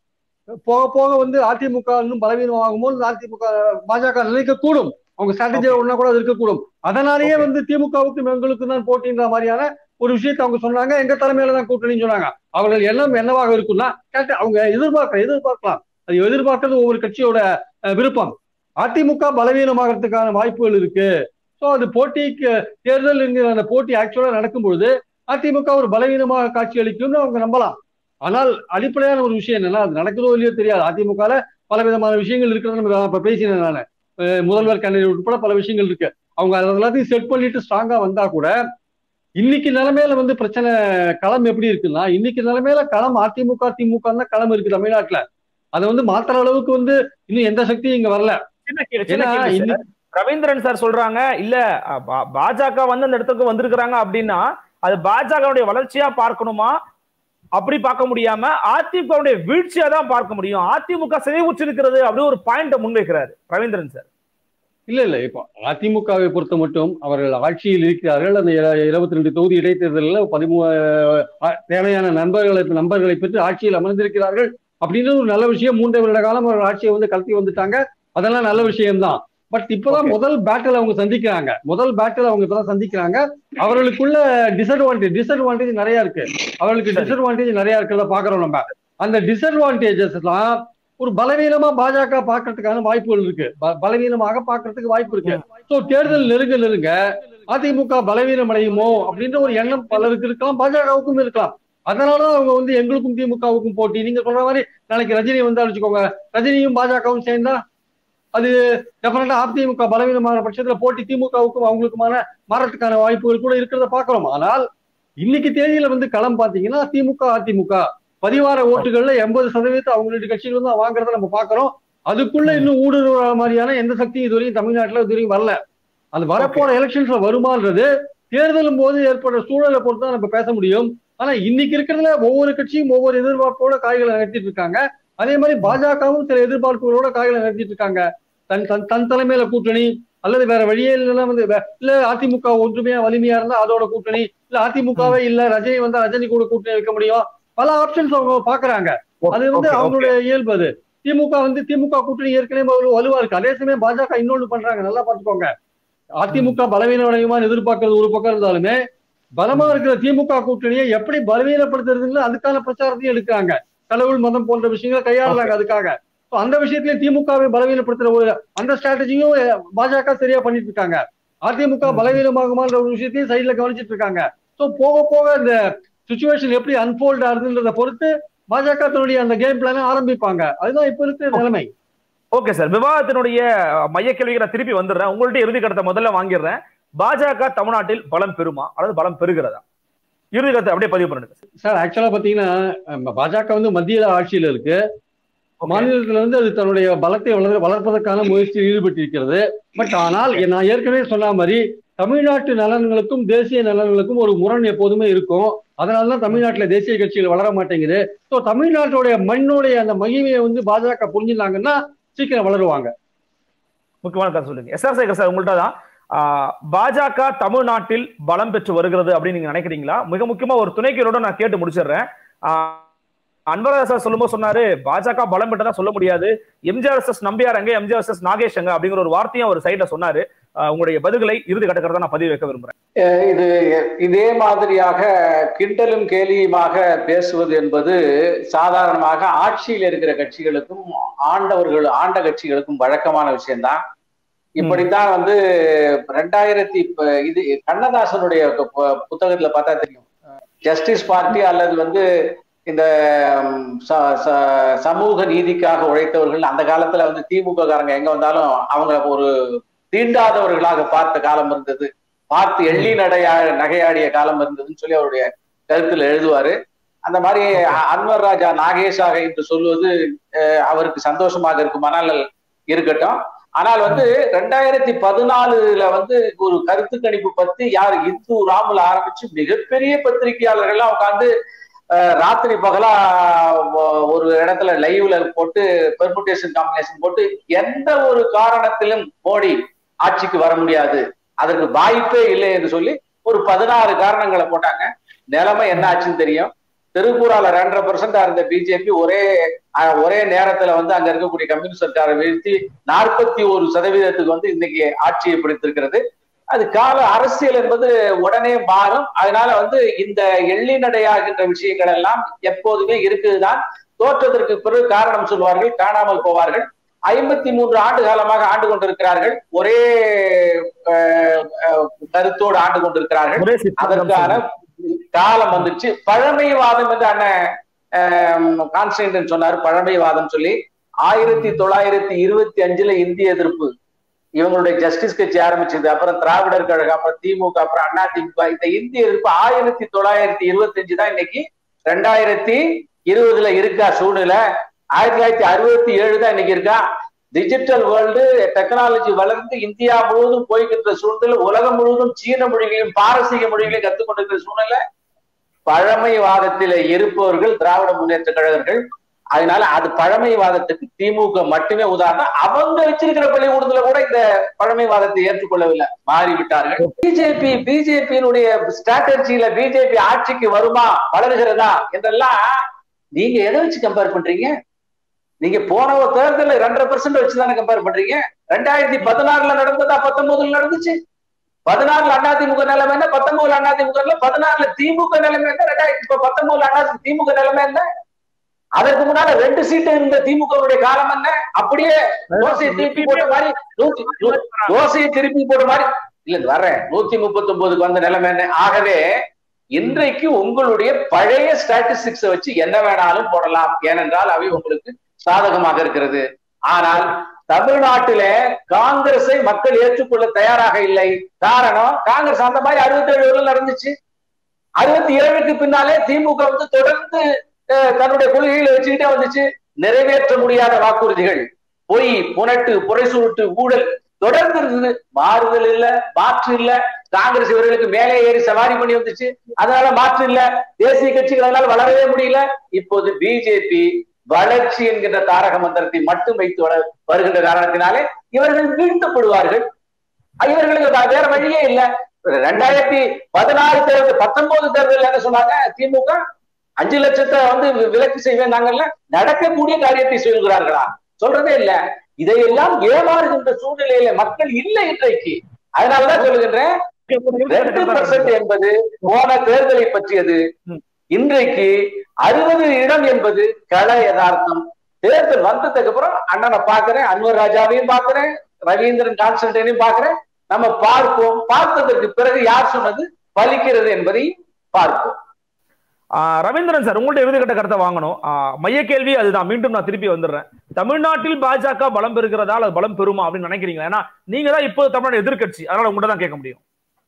போக போக வந்து அதிமுக இன்னும் பலவீனமாகும் போது அதிமுக பாஜக நிலைக்க கூடும் அவங்க ஸ்ட்ராட்டஜியா ஒண்ணா கூட அது இருக்கக்கூடும் அதனாலேயே வந்து திமுகவுக்கும் எங்களுக்கும் தான் போட்டின்ற மாதிரியான ஒரு விஷயத்தை அவங்க சொன்னாங்க எங்க தலைமையில தான் கூட்டணின்னு சொன்னாங்க அவர்கள் எண்ணம் என்னவாக இருக்கும்னா கரெக்ட் அவங்க எதிர்பார்க்க எதிர்பார்க்கலாம் அது எதிர்பார்க்கறது ஒவ்வொரு கட்சியோட அஹ், விருப்பம் அதிமுக பலவீனமாகறதுக்கான வாய்ப்புகள் இருக்கு ஸோ அது போட்டிக்கு தேர்தல் என்கிற அந்த போட்டி ஆக்சுவலா நடக்கும்பொழுது அதிமுக ஒரு பலவீனமாக காட்சி அளிக்கும்னு அவங்க நம்பலாம் ஆனால் அடிப்படையான ஒரு விஷயம் என்னன்னா அது நடக்குதோ இல்லையோ தெரியாது அதிமுகல பல விதமான விஷயங்கள் இருக்கிறது நம்ம இப்ப பேசினேன் நான் முதல்வர் கேண்டிடேட் உட்பட பல விஷயங்கள் இருக்கு அவங்க அது எல்லாத்தையும் செட் பண்ணிட்டு ஸ்ட்ராங்கா வந்தா கூட இன்னைக்கு நிலைமையில வந்து பிரச்சனை களம் எப்படி இருக்குன்னா இன்னைக்கு நிலைமையில களம் அதிமுக திமுக தான் களம் இருக்கு தமிழ்நாட்டுல அதை வந்து மாத்துற அளவுக்கு வந்து இன்னும் எந்த சக்தியும் இங்க வரல சின்ன கேள்வி, சின்ன ஏன்னா கேள்வி சார். இன்னைக்கு ரவீந்திரன் சார் சொல்றாங்க இல்ல அ, பா- பாஜக வந்து அந்த இடத்துக்கு வந்திருக்கிறாங்க அப்படின்னா அது பாஜகவுடைய வளர்ச்சியா பார்க்கணுமா அப்படி பார்க்க முடியாம அதிமுகவுடைய வீழ்ச்சியா தான் பார்க்க முடியும் அதிமுக சிதைவுற்று இருக்கிறது அப்படி ஒரு பாயிண்ட முன்வைக்கிறாரு ரவீந்திரன் சார் இல்ல இல்ல இப்போ அதிமுகவை பொறுத்த மட்டும் அவர்கள் ஆட்சியில் இருக்கிறார்கள் அந்த இருபத்தி ரெண்டு தொகுதி இடைத்தேர்தலில் பதிமூ அஹ், தேவையான நண்பர்களை நண்பர்களை பெற்று ஆட்சியில் அமர்ந்திருக்கிறார்கள் அப்படின்றது ஒரு நல்ல விஷயம் மூன்றரை வருட காலம் அவர்கள் ஆட்சியை வந்து கலத்தி வந்துட்டாங்க அதெல்லாம் நல்ல விஷயம்தான் பட் இப்பதான் முதல் பேட்டில் அவங்க சந்திக்கிறாங்க முதல் பேட்டில் அவங்க இப்பதான் சந்திக்கிறாங்க அவர்களுக்குள்ள டிஸ்அட்வான்டேஜ் டிஸ்அட்வான்டேஜ் நிறைய இருக்கு அவர்களுக்கு டிஸ்அட்வான்டேஜ் நிறைய இருக்கிறத பாக்குறோம் நம்ம அந்த டிஸ்அட்வான்டேஜஸ் எல்லாம் ஒரு பலவீனமா பாஜக பாக்குறதுக்கான வாய்ப்புகள் இருக்கு ப- பலவீனமாக பாக்குறதுக்கு வாய்ப்பு இருக்கு சோ தேர்தல் நெருங்க நெருங்க அதிமுக பலவீனம் அடையுமோ அப்படின்ற ஒரு எண்ணம் பலருக்கு இருக்கலாம் பாஜகவுக்கும் இருக்கலாம் அதனாலதான் அவங்க வந்து எங்களுக்கும் திமுகவுக்கும் போட்டி நீங்க சொல்ற மாதிரி நாளைக்கு ரஜினி வந்தா வச்சுக்கோங்க ரஜினியும் பாஜகவும் சேர்ந்தா அது டெஃபினட்டா அதிமுக பலவீனமான பட்சத்துல போட்டி திமுகவுக்கும் அவங்களுக்குமான மாறத்துக்கான வாய்ப்புகள் கூட இருக்கிறத பாக்குறோம் ஆனால் இன்னைக்கு தேதியில வந்து களம் பாத்தீங்கன்னா திமுக அதிமுக பதிவார ஓட்டுகள்ல எண்பது சதவீதத்தை அவங்க ரெண்டு கட்சிகள் தான் வாங்குறத நம்ம பாக்குறோம் அதுக்குள்ள இன்னும் ஊடுருவ மாதிரியான எந்த சக்தியும் இதுவரையும் தமிழ்நாட்டுல இதுவரையும் வரல அது வரப்போற எலெக்ஷன்ஸ்ல வருமான்றது தேர்தலும் போது ஏற்படுற சூழலை பொறுத்து தான் நம்ம பேச முடியும் ஆனா இன்னைக்கு இருக்கிறதுல ஒவ்வொரு கட்சியும் ஒவ்வொரு எதிர்பார்ப்போட காய்களை நடத்திட்டு இருக்காங்க அதே மாதிரி பாஜகவும் சில எதிர்பார்ப்புகளோட காய்களை நடத்திட்டு இருக்காங்க தன் தன் தன் தலைமையில கூட்டணி அல்லது வேற வழியே இல்லைன்னா வந்து வே- இல்ல அதிமுக ஒன்றுமையா வலிமையா இருந்தா அதோட கூட்டணி இல்ல அதிமுகவே இல்ல ரஜினி வந்தா ரஜினி கூட கூட்டணி வைக்க முடியும் பல ஆப்ஷன்ஸ் அவங்க பாக்குறாங்க அது வந்து Okay, okay. அவங்களுடைய இயல்பு அது திமுக வந்து திமுக கூட்டணி ஏற்கனவே ஒரு வலுவா இருக்கு அதே சமயம் பாஜக இன்னொன்னு பண்றாங்க நல்லா பாத்துக்கோங்க அதிமுக பலவீனம் அடையுமான்னு எதிர்பார்க்கறது ஒரு பக்கம் இருந்தாலுமே பலமா இருக்கிற திமுக கூட்டணியை எப்படி பலவீனப்படுத்துறதுன்னு அதுக்கான பிரச்சாரத்தையும் எடுக்கிறாங்க கடவுள் மதம் போன்ற விஷயங்களை கையாளுறாங்க அதுக்காக So, அந்த விஷயத்திலயும் திமுகவை பலவீனப்படுத்துற ஒரு அந்த ஸ்ட்ராட்டஜியும் பாஜக சரியா பண்ணிட்டு இருக்காங்க அதிமுக பலவீனமாகுமான்ற ஒரு விஷயத்தையும் சைட்ல கவனிச்சிட்டு இருக்காங்க சோ போக போக இந்த சுச்சுவேஷன் எப்படி அன்ஃபோல்ட் ஆகுதுன்றத பொறுத்து பாஜக தன்னுடைய அந்த கேம் பிளான ஆரம்பிப்பாங்க அதுதான் இப்ப இருக்கிற நிலைமை ஓகே சார் விவாதத்தினுடைய மைய கேள்விக்கு நான் திருப்பி வந்துடுறேன் உங்கள்ட்ட இறுதி கருத்தை முதல்ல வாங்கிடுறேன் பாஜக தமிழ்நாட்டில் பலம் பெறுமா அல்லது பலம் பெறுகிறதா இறுதி கருத்தை அப்படியே பதிவு பண்ணுங்க சார் ஆக்சுவலா பாத்தீங்கன்னா அஹ், பாஜக வந்து மத்திய ஆட்சியில இருக்கு மாநிலத்துல வந்து அது தன்னுடைய பலத்தை வளர வளர்ப்பதற்கான முயற்சியில் ஈடுபட்டிருக்கிறது பட் ஆனால் நான் ஏற்கனவே சொன்ன மாதிரி தமிழ்நாட்டு நலன்களுக்கும் தேசிய நலன்களுக்கும் ஒரு முரண் எப்போதுமே இருக்கும் அதனாலதான் தமிழ்நாட்டுல தேசிய கட்சிகள் வளர மாட்டேங்குது ஸோ தமிழ்நாட்டுடைய மண்ணுடைய அந்த மகிமையை வந்து பாஜக புரிஞ்சுட்டாங்கன்னா சீக்கிரம் வளருவாங்க முக்கியமான கருத்து சொல்லுங்க எஸ் ஆர் சேகர் சார் உங்கள்ட்ட தான் ஆஹ், பாஜக தமிழ்நாட்டில் பலம் பெற்று வருகிறது அப்படின்னு நீங்க நினைக்கிறீங்களா மிக முக்கியமா ஒரு துணைக்கீரோட நான் கேட்டு முடிச்சிடுறேன் ஆஹ், அன்பரா சார் சொல்லும்போது சொன்னாரு பாஜக பலம் பெற்றதா சொல்ல முடியாது எம்ஜிஆர் எஸ் நம்பியார் அங்க எம்ஜிஆர் எஸ் நாகேஷ் அங்க அப்படிங்கிற ஒரு வார்த்தையும் ஒரு சைட்ல சொன்னாரு ஆஹ், உங்களுடைய பதில்களை இறுதி கட்டக்கிறத நான் பதிவு வைக்க விரும்புறேன் அஹ் இது இதே மாதிரியாக கிண்டலும் கேலியுமாக பேசுவது என்பது சாதாரணமாக ஆட்சியில் இருக்கிற கட்சிகளுக்கும் ஆண்டவர்கள் ஆண்ட கட்சிகளுக்கும் வழக்கமான விஷயம்தான் இப்படித்தான் வந்து ரெண்டாயிரத்தி இப்ப இது கண்ணதாசனுடைய பு- புத்தகத்துல பார்த்தா தெரியும் ஜஸ்டிஸ் பார்ட்டி அல்லது வந்து இந்த ம், ச- ச- சமூக நீதிக்காக உழைத்தவர்கள் அந்த காலத்துல வந்து திமுக காரங்க எங்க வந்தாலும் அவங்க ஒரு தீண்டாதவர்களாக பார்த்த காலம் இருந்தது பார்த்து எள்ளி நடையா நகையாடிய காலம் இருந்ததுன்னு சொல்லி அவருடைய கருத்துல எழுதுவாரு அந்த மாதிரி அ- அன்வர் ராஜா நாகேஷாக என்று சொல்வது அஹ், அவருக்கு சந்தோஷமாக இருக்குமானால் இருக்கட்டும் ஆனால் வந்து ரெண்டாயிரத்தி பதினாலுல வந்து ஒரு கருத்து கணிப்பு பத்தி யார் இந்து ராமுல ஆரம்பிச்சு மிகப்பெரிய பத்திரிகையாளர்கள்லாம் உட்காந்து அஹ், ராத்திரி பகலா ஒ- ஒரு இடத்துல லைவ்ல போட்டு பெர்முடேஷன் காம்பினேஷன் போட்டு எந்த ஒரு காரணத்திலும் மோடி ஆட்சிக்கு வர முடியாது அதற்கு வாய்ப்பே இல்லை என்று சொல்லி ஒரு பதினாறு காரணங்களை போட்டாங்க நிலைமை என்ன ஆச்சுன்னு தெரியும் திருப்பூரால ரெண்டரை பர்சன்டா இருந்த பிஜேபி ஒரே அஹ், ஒரே நேரத்துல வந்து அங்க இருக்கக்கூடிய கம்யூனிஸ்ட் சர்க்காரை வீழ்த்தி நாற்பத்தி ஒரு சதவீதத்துக்கு வந்து இன்னைக்கு ஆட்சியை பிடித்திருக்கிறது அது கால அரசியல் என்பது உடனே மாறும் அதனால வந்து இந்த எள்ளி நடையாகின்ற விஷயங்கள் எல்லாம் எப்போதுமே இருக்குதுதான் தோற்றத்திற்கு பிறகு காரணம் சொல்வார்கள் காணாமல் போவார்கள் ஐம்பத்தி மூன்று ஆண்டு காலமாக ஆண்டு கொண்டிருக்கிறார்கள் ஒரே அஹ், அஹ், கருத்தோடு ஆண்டு கொண்டிருக்கிறார்கள் ஒரே சித்தாந்தம் அதற்கான காலம் வந்துச்சு பழமைவாதம் என்று அண்ணன் கான்ஸ்டன்டன் சொன்னார் பழமைவாதம் சொல்லி ஆயிரத்தி தொள்ளாயிரத்தி இருபத்தி அஞ்சுல இந்திய எதிர்ப்பு இவங்களுடைய ஜஸ்டிஸ் கட்சி ஆரம்பிச்சது அப்புறம் திராவிடர் கழகம் அப்புறம் திமுக அப்புறம் அண்ணா திமுக இந்த இந்திய எதிர்ப்பு ஆயிரத்தி தொள்ளாயிரத்தி இருபத்தி அஞ்சு தான் இன்னைக்கு ரெண்டாயிரத்தி இருபதுல இருக்கா சூழ்நிலை ஆயிரத்தி தொள்ளாயிரத்தி அறுபத்தி ஏழு தான் இன்னைக்கு இருக்கா டிஜிட்டல் வேர்ல்டு டெக்னாலஜி வளர்ந்து இந்தியா முழுவதும் போய்கின்ற சூழ்நிலை உலகம் முழுவதும் சீன மொழிகளையும் பாரசீக மொழிகளையும் கத்துக்கொண்டிருக்கிற சூழ்நிலை பழமைவாதத்தில இருப்பவர்கள் திராவிட முன்னேற்ற கழகர்கள் அதனால அது பழமைவாதத்துக்கு திமுக மட்டுமே உதாரணம் அவங்க வச்சிருக்கிற பள்ளிக்கூடத்துல கூட இந்த பழமைவாதத்தை ஏற்றுக்கொள்ளவில்லை மாறிவிட்டார்கள் பிஜேபி பிஜேபியினுடைய ஸ்ட்ராட்டஜியில பிஜேபி ஆட்சிக்கு வருமா வளர்கிறதா என்றெல்லாம் நீங்க எதை வச்சு கம்பேர் பண்றீங்க நீங்க போன ஒரு தேர்தல் ரெண்டரை பெர்சென்ட் வச்சு தானே கம்பேர் பண்றீங்க ரெண்டாயிரத்தி பதினாறுல நடந்ததா பத்தொன்பதுல நடந்துச்சு பதினாறுல அதிமுக நிலைமை என்ன பத்தொன்பதுல அதிமுக பதினாறுல திமுக நிலைமை என்ன ரெண்டாயிரத்தி இப்ப பத்தொன்பதுல அண்ணா திமுக நிலைமை என்ன அதற்கு முன்னால ரெண்டு சீட்டு இருந்த திமுகவுடைய காலம் என்ன அப்படியே தோசையை திருப்பி போட்ட மாதிரி நூத்தி நூ- தோசையை திருப்பி போட்ட மாதிரி இல்ல இது வர்றேன் நூத்தி முப்பத்தி ஒன்பதுக்கு வந்த நிலைமை என்ன ஆகவே இன்றைக்கு உங்களுடைய பழைய ஸ்டாட்டிஸ்டிக்ஸை வச்சு என்ன வேணாலும் போடலாம் ஏனென்றால் அவை உங்களுக்கு சாதகமாக இருக்கிறது ஆனால் தமிழ்நாட்டிலே காங்கிரஸை மக்கள் ஏற்றுக்கொள்ள தயாராக இல்லை காரணம் காங்கிரஸ் அந்த மாதிரி அறுபத்தி ஏழு நடந்துச்சு அறுபத்தி ஏழுக்கு பின்னாலே திமுக வந்து தொடர்ந்து அஹ், தன்னுடைய கொள்கைகளை வச்சுக்கிட்டே வந்துச்சு நிறைவேற்ற முடியாத வாக்குறுதிகள் பொய் புனட்டு புரைசூட்டு ஊழல் தொடர்ந்து இருந்தது மாறுதல் இல்ல மாற்று இல்ல காங்கிரஸ் இவர்களுக்கு மேலே ஏறி சவாரி பண்ணி வந்துச்சு அதனால மாற்று இல்ல தேசிய கட்சிகள் அதனால வளரவே முடியல இப்போது பிஜேபி வளர்ச்சி என்கின்ற தாரக மந்திரத்தை மட்டும் வைத்து வள- வருகின்ற காரணத்தினாலே இவர்கள் வீழ்த்தப்படுவார்கள் இவர்களுக்கு வே- வேற வழியே இல்ல ரெண்டாயிரத்தி பதினாறு தேர்தல் பத்தொன்பது தேர்தல் என்ன சொன்னாங்க திமுக அஞ்சு லட்சத்தை வந்து வி- விலக்கு செய்வேன் நாங்கல்ல நடக்கக்கூடிய காரியத்தை சொல்கிறார்களா சொல்றதே இல்ல இதையெல்லாம் ஏமாறுகின்ற சூழ்நிலையில மக்கள் இல்லை இன்றைக்கு அதனாலதான் சொல்லுகின்றேன் ரெண்டு பர்சன்ட் என்பது போன தேர்தலை பற்றியது ம். இன்றைக்கு அறுபது இடம் என்பது கள யதார்த்தம் தேர்தல் வந்ததுக்கு அப்புறம் அண்ணனை பாக்குறேன் அன்வர் ராஜாவையும் பாக்குறேன் ரவீந்திரன் கான்ஸ்டன்டைனையும் பாக்குறேன் நம்ம பார்ப்போம் பார்த்ததற்கு பிறகு யார் சொன்னது பலிக்கிறது என்பதை பார்ப்போம் ஆஹ் ரவீந்திரன் சார் உங்கள்ட்ட இறுதிக்கட்ட கருத்தை வாங்கணும் ஆஹ் மைய கேள்வி அதுதான் மீண்டும் நான் திருப்பி வந்துடுறேன் தமிழ்நாட்டில் பாஜக பலம் பெறுகிறதால அது பலம் பெறுமா அப்படின்னு நினைக்கிறீங்களா ஏன்னா நீங்க தான் இப்போ தமிழ்நாடு எதிர்க்கட்சி அதனால உங்கள்ட்ட தான் கேட்க முடியும்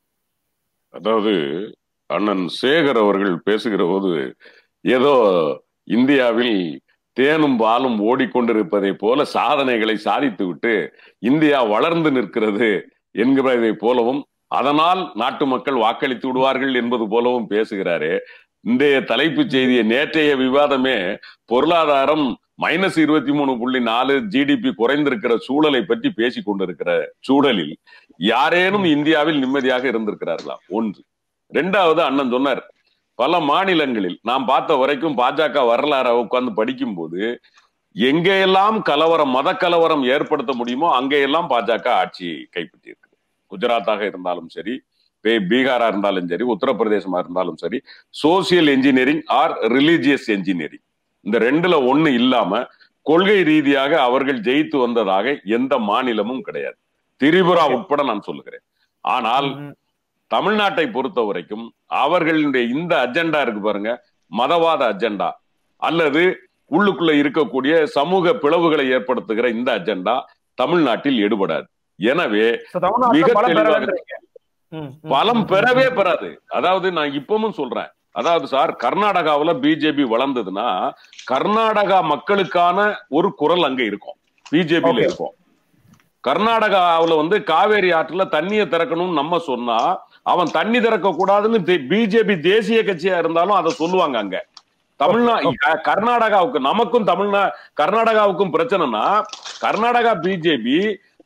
அதாவது அண்ணன் சேகர் அவர்கள் பேசுகிற போது ஏதோ இந்தியாவில் தேனும் பாலும் ஓடிக்கொண்டிருப்பதை போல சாதனைகளை சாதித்து விட்டு இந்தியா வளர்ந்து நிற்கிறது என்கிறதை போலவும் அதனால் நாட்டு மக்கள் வாக்களித்து விடுவார்கள் என்பது போலவும் பேசுகிறாரே இன்றைய தலைப்புச் செய்தியை நேற்றைய விவாதமே பொருளாதாரம் மைனஸ் இருபத்தி மூணு புள்ளி நாலு ஜிடிபி குறைந்திருக்கிற சூழலை பற்றி பேசிக் கொண்டிருக்கிற சூழலில் யாரேனும் இந்தியாவில் நிம்மதியாக இருந்திருக்கிறார்களா ஒன்று ரெண்டாவது அண்ணன் சொன்னார் பல மாநிலங்களில் நாம் பார்த்த வரைக்கும் பாஜக வரலாறை உட்கார்ந்து படிக்கும்போது எங்கெல்லாம் கலவரம் மத கலவரம் ஏற்படுத்த முடியுமோ அங்கெல்லாம் பாஜக ஆட்சி கைப்பற்றி இருக்குது குஜராத்தாக இருந்தாலும் சரி பே- பீகாரா இருந்தாலும் சரி உத்தரப்பிரதேசமா இருந்தாலும் சரி social engineering or religious engineering இந்த ரெண்டுல ஒண்ணு இல்லாம கொள்கை ரீதியாக அவர்கள் ஜெயித்து வந்ததாக எந்த மாநிலமும் கிடையாது திரிபுரா உட்பட நான் சொல்லுகிறேன் ஆனால் ம். தமிழ்நாட்டை பொறுத்த வரைக்கும் அவர்களுடைய இந்த அஜெண்டா இருக்கு பாருங்க மதவாத அஜெண்டா அல்லது உள்ளுக்குள்ள இருக்கக்கூடிய சமூக பிளவுகளை ஏற்படுத்துகிற இந்த அஜெண்டா தமிழ்நாட்டில் எடுபடாது எனவே So, தமிழ்நாட்டுல மிக பலம் தெளிவாக- பெறலைன்றீங்க. ம், ம், பலம் ம், பெறவே பெறாது அதாவது நான் இப்பவும் சொல்றேன் அதாவது சார் கர்நாடகாவுல பிஜேபி வளர்ந்ததுன்னா கர்நாடகா மக்களுக்கான ஒரு குரல் அங்க இருக்கும் பிஜேபியில Okay. இருக்கும் கர்நாடகாவுல வந்து காவேரி ஆற்றுல தண்ணியை திறக்கணும்னு நம்ம சொன்னா அவன் தண்ணி திறக்க கூடாதுன்னு பிஜேபி தேசிய கட்சியா இருந்தாலும் அதை சொல்லுவாங்க அங்க தமிழ்நா க- கர்நாடகாவுக்கு நமக்கும் தமிழ்நா கர்நாடகாவுக்கும் பிரச்சனைனா கர்நாடகா பிஜேபி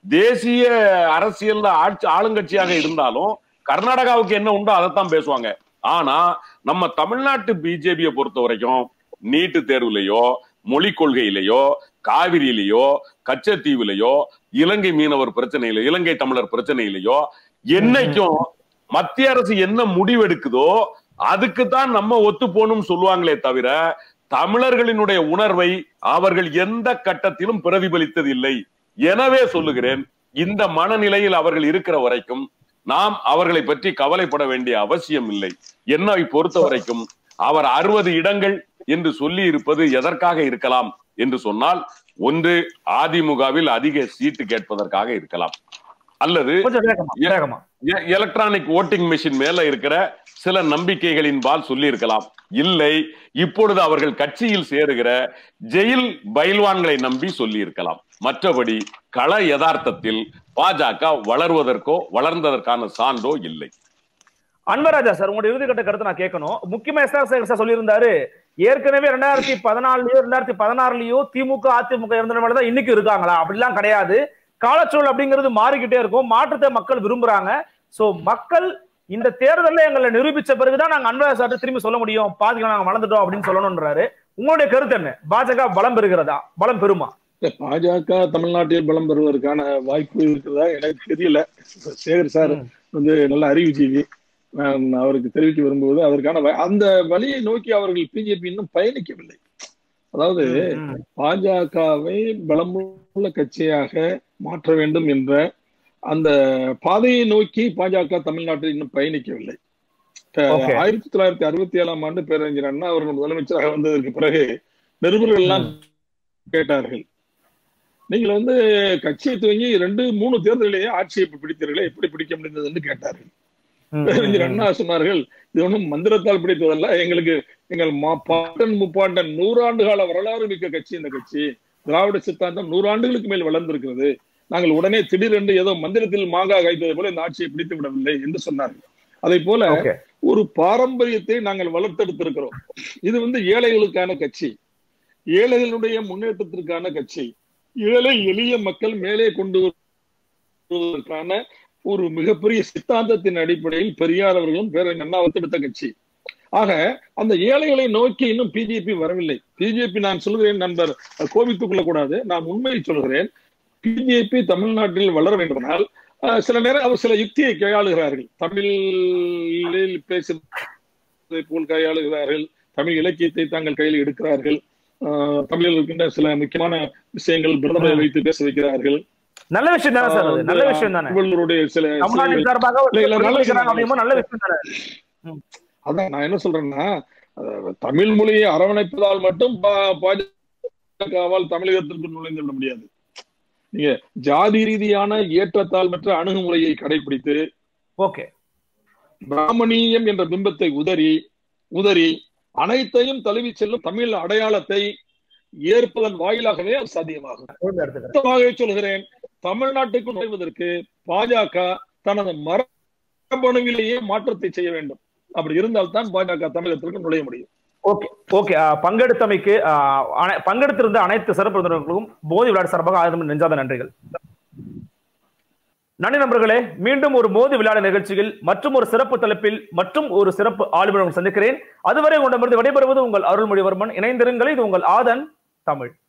தேசிய அரசியல்ல ஆட்சி ஆளுங்கட்சியாக இருந்தாலும் கர்நாடகாவுக்கு என்ன உண்டோ அதைத்தான் பேசுவாங்க ஆனா நம்ம தமிழ்நாட்டு பிஜேபியை பொறுத்த வரைக்கும் நீட்டு தேர்வுலையோ மொழி கொள்கையிலேயோ காவிரியிலேயோ கச்சத்தீவுலையோ இலங்கை மீனவர் பிரச்சனையில இலங்கை தமிழர் பிரச்சனையிலையோ என்னைக்கும் மத்திய அரசு என்ன முடிவெடுக்குதோ அதுக்கு தான் நம்ம ஒத்து போகணும்னு சொல்லுவாங்களே தவிர தமிழர்களினுடைய உணர்வை அவர்கள் எந்த கட்டத்திலும் பிரதிபலித்தது இல்லை எனவே சொல்லுகிறேன் இந்த மனநிலையில் அவர்கள் இருக்கிற வரைக்கும் நாம் அவர்களை பற்றி கவலைப்பட வேண்டிய அவசியம் இல்லை என்னை பொறுத்த வரைக்கும் அவர் அறுபது இடங்கள் என்று சொல்லி இருப்பது எதற்காக இருக்கலாம் என்று சொன்னால் ஒன்று அதிமுகவில் அதிக சீட்டு கேட்பதற்காக இருக்கலாம் அல்லது கொஞ்சம் வேகமா ஏ- வேகமா எ- எலக்ட்ரானிக் ஓட்டிங் மிஷின் மேல இருக்கிற சில நம்பிக்கைகளின் பால் சொல்லி இருக்கலாம் இல்லை இப்பொழுது அவர்கள் கட்சியில் சேருகிற ஜெயில் பைல்வான்களை நம்பி சொல்லி இருக்கலாம் மற்றபடி கள யதார்த்தத்தில் பாஜக வளர்வதற்கோ வளர்ந்ததற்கான சான்றோ இல்லை அன்பராஜா சார் உங்களுடைய இறுதிக்கட்ட கருத்தை நான் கேட்கணும் முக்கியமா எஸ் ஆர் சேகர் சார் சொல்லியிருந்தாரு ஏற்கனவே ரெண்டாயிரத்தி பதினாலுலயோ ரெண்டாயிரத்தி பதினாறுலயோ திமுக அதிமுக இருந்த மாதிரி தான் இன்னைக்கு இருக்காங்களா அப்படிலாம் கிடையாது காலச்சூழல் அப்படிங்கிறது மாறிக்கிட்டே இருக்கும் மாற்றத்தை மக்கள் விரும்புறாங்க சோ மக்கள் இந்த தேர்தல்ல எங்களை நிரூபிச்ச பிறகுதான் நாங்க அன்பராஜா சார் திரும்பி சொல்ல முடியும் பாதிக்க நாங்க வளர்ந்துட்டோம் அப்படின்னு சொல்லணும்ன்றாரு உங்களுடைய கருத்து என்ன பாஜக பலம் பெறுகிறதா பலம் பெறுமா இல்ல, பாஜக தமிழ்நாட்டில் பலம் பெறுவதற்கான வாய்ப்பு இருக்கிறதா எனக்கு தெரியல சேகர் சார் ம். வந்து நல்ல அறிவுஜீவி நான் அவருக்கு தெரிவிக்க விரும்புவது அதற்கான வ- அந்த வழியை நோக்கி அவர்கள் பிஜேபி இன்னும் பயணிக்கவில்லை அதாவது ம், பாஜகவை பலமுள்ள கட்சியாக மாற்ற வேண்டும் என்ற அந்த பாதையை நோக்கி பாஜக தமிழ்நாட்டில் இன்னும் பயணிக்கவில்லை Okay. ஆயிரத்தி தொள்ளாயிரத்தி அறுபத்தி ஏழாம் ஆண்டு பேரறிஞர் அண்ணா அவர்கள் முதலமைச்சராக வந்ததற்கு பிறகு நிருபர்கள் எல்லாம் கேட்டார்கள் நீங்கள் வந்து கட்சியை துவங்கி ரெண்டு மூணு தேர்தலிலேயே ஆட்சியை பிடித்தீர்களே எப்படி பிடிக்க முடிந்ததுன்னு கேட்டார்கள் ம், பேரறிஞர் ம், அண்ணா சொன்னார்கள் இது ஒன்றும் மந்திரத்தால் பிடித்ததல்ல எங்களுக்கு எங்கள் மா- பாட்டன் முப்பாட்டன் நூறாண்டு கால வரலாறு மிக்க கட்சி இந்த கட்சி திராவிட சித்தாந்தம் நூறாண்டுகளுக்கு மேல் வளர்ந்திருக்கிறது நாங்கள் உடனே திடீரென்று ஏதோ மந்திரத்தில் மாங்காய் காய்த்தது போல இந்த ஆட்சியை பிடித்து விடவில்லை என்று சொன்னார்கள் அதை போல Okay. ஒரு பாரம்பரியத்தை நாங்கள் வளர்த்தெடுத்திருக்கிறோம் இது வந்து ஏழைகளுக்கான கட்சி ஏழைகளுடைய முன்னேற்றத்திற்கான கட்சி ஏழை எளிய மக்கள் மேலே கொண்டு வருவதற்கான ஒரு மிகப்பெரிய சித்தாந்தத்தின் அடிப்படையில் பெரியார் அவர்களும் பேரறிஞர் அண்ணா வளர்த்தெடுத்த கட்சி ஆக அந்த ஏழைகளை நோக்கி இன்னும் பிஜேபி வரவில்லை பிஜேபி நான் சொல்கிறேன் நண்பர் கோபித்துக் கொள்ளக்கூடாது நான் உண்மையை சொல்கிறேன் பிஜேபி தமிழ்நாட்டில் வளர வேண்டுமானால் அஹ், சில நேரம் அவர் சில யுக்தியை கையாளுகிறார்கள் தமிழில் பேசுவதை போல் கையாளுகிறார்கள் தமிழ் இலக்கியத்தை தாங்கள் கையில் எடுக்கிறார்கள் அஹ், தமிழில் இருக்கின்ற சில முக்கியமான விஷயங்கள் பிரதமரை வைத்து பேச வைக்கிறார்கள் நல்ல விஷயம் தானே சார் அது நல்ல விஷயம் தானே திருவள்ளுவருடைய சில தமிழ்நாட்டின் சிலைகள் சார்பாக ஒரு இல்ல, இல்ல, நல்ல பிரதிபலிக்கிறாங்க விஷயம். அப்படிங்கும்போது நல்ல விஷயம் தானே அதான் நான் என்ன சொல்றேன்னா அஹ், தமிழ் மொழியை அரவணைப்பதால் மட்டும் பா- பாஜகவால் தமிழகத்திற்கு நுழைந்து விட முடியாது நீங்க ஜாதி ரீதியான ஏற்றத்தாழ்மற்ற அணுகுமுறையை கடைபிடித்து ஓகே பிராமணியம் என்ற பிம்பத்தை உதறி உதறி அனைத்தையும் தழுவி செல்லும் தமிழ் அடையாளத்தை ஏற்பதன் வாயிலாகவே அது சாத்தியமாகும் எடுத்துக்கிறேன் மொத்தமாக சொல்கிறேன் தமிழ்நாட்டுக்கு நுழைவதற்கு பாஜக தனது மரபணுவிலேயே மாற்றத்தை செய்ய வேண்டும் அப்படி இருந்தால்தான் பாஜக தமிழகத்திற்கு நுழைய முடியும் ஓகே ஓகே ஆ, பங்கெடுத்தமைக்கு ஆ, அனை- பங்கெடுத்திருந்த அனைத்து சிறப்பு விருந்தினர்களுக்கும் போதி விளையாட்டு சார்பாக ஆயிரம் நெஞ்சாத நன்றிகள் நன்றி நண்பர்களே மீண்டும் ஒரு மோதி விளையாடு நிகழ்ச்சியில் மற்றும் ஒரு சிறப்பு தலைப்பில் மற்றும் ஒரு சிறப்பு ஆளுநர் சந்திக்கிறேன் அதுவரை உங்களிடமிருந்து விடைபெறுவது உங்கள் அருள்மொழிவர்மன் இணைந்திருங்கள் இது உங்கள் ஆதன் தமிழ்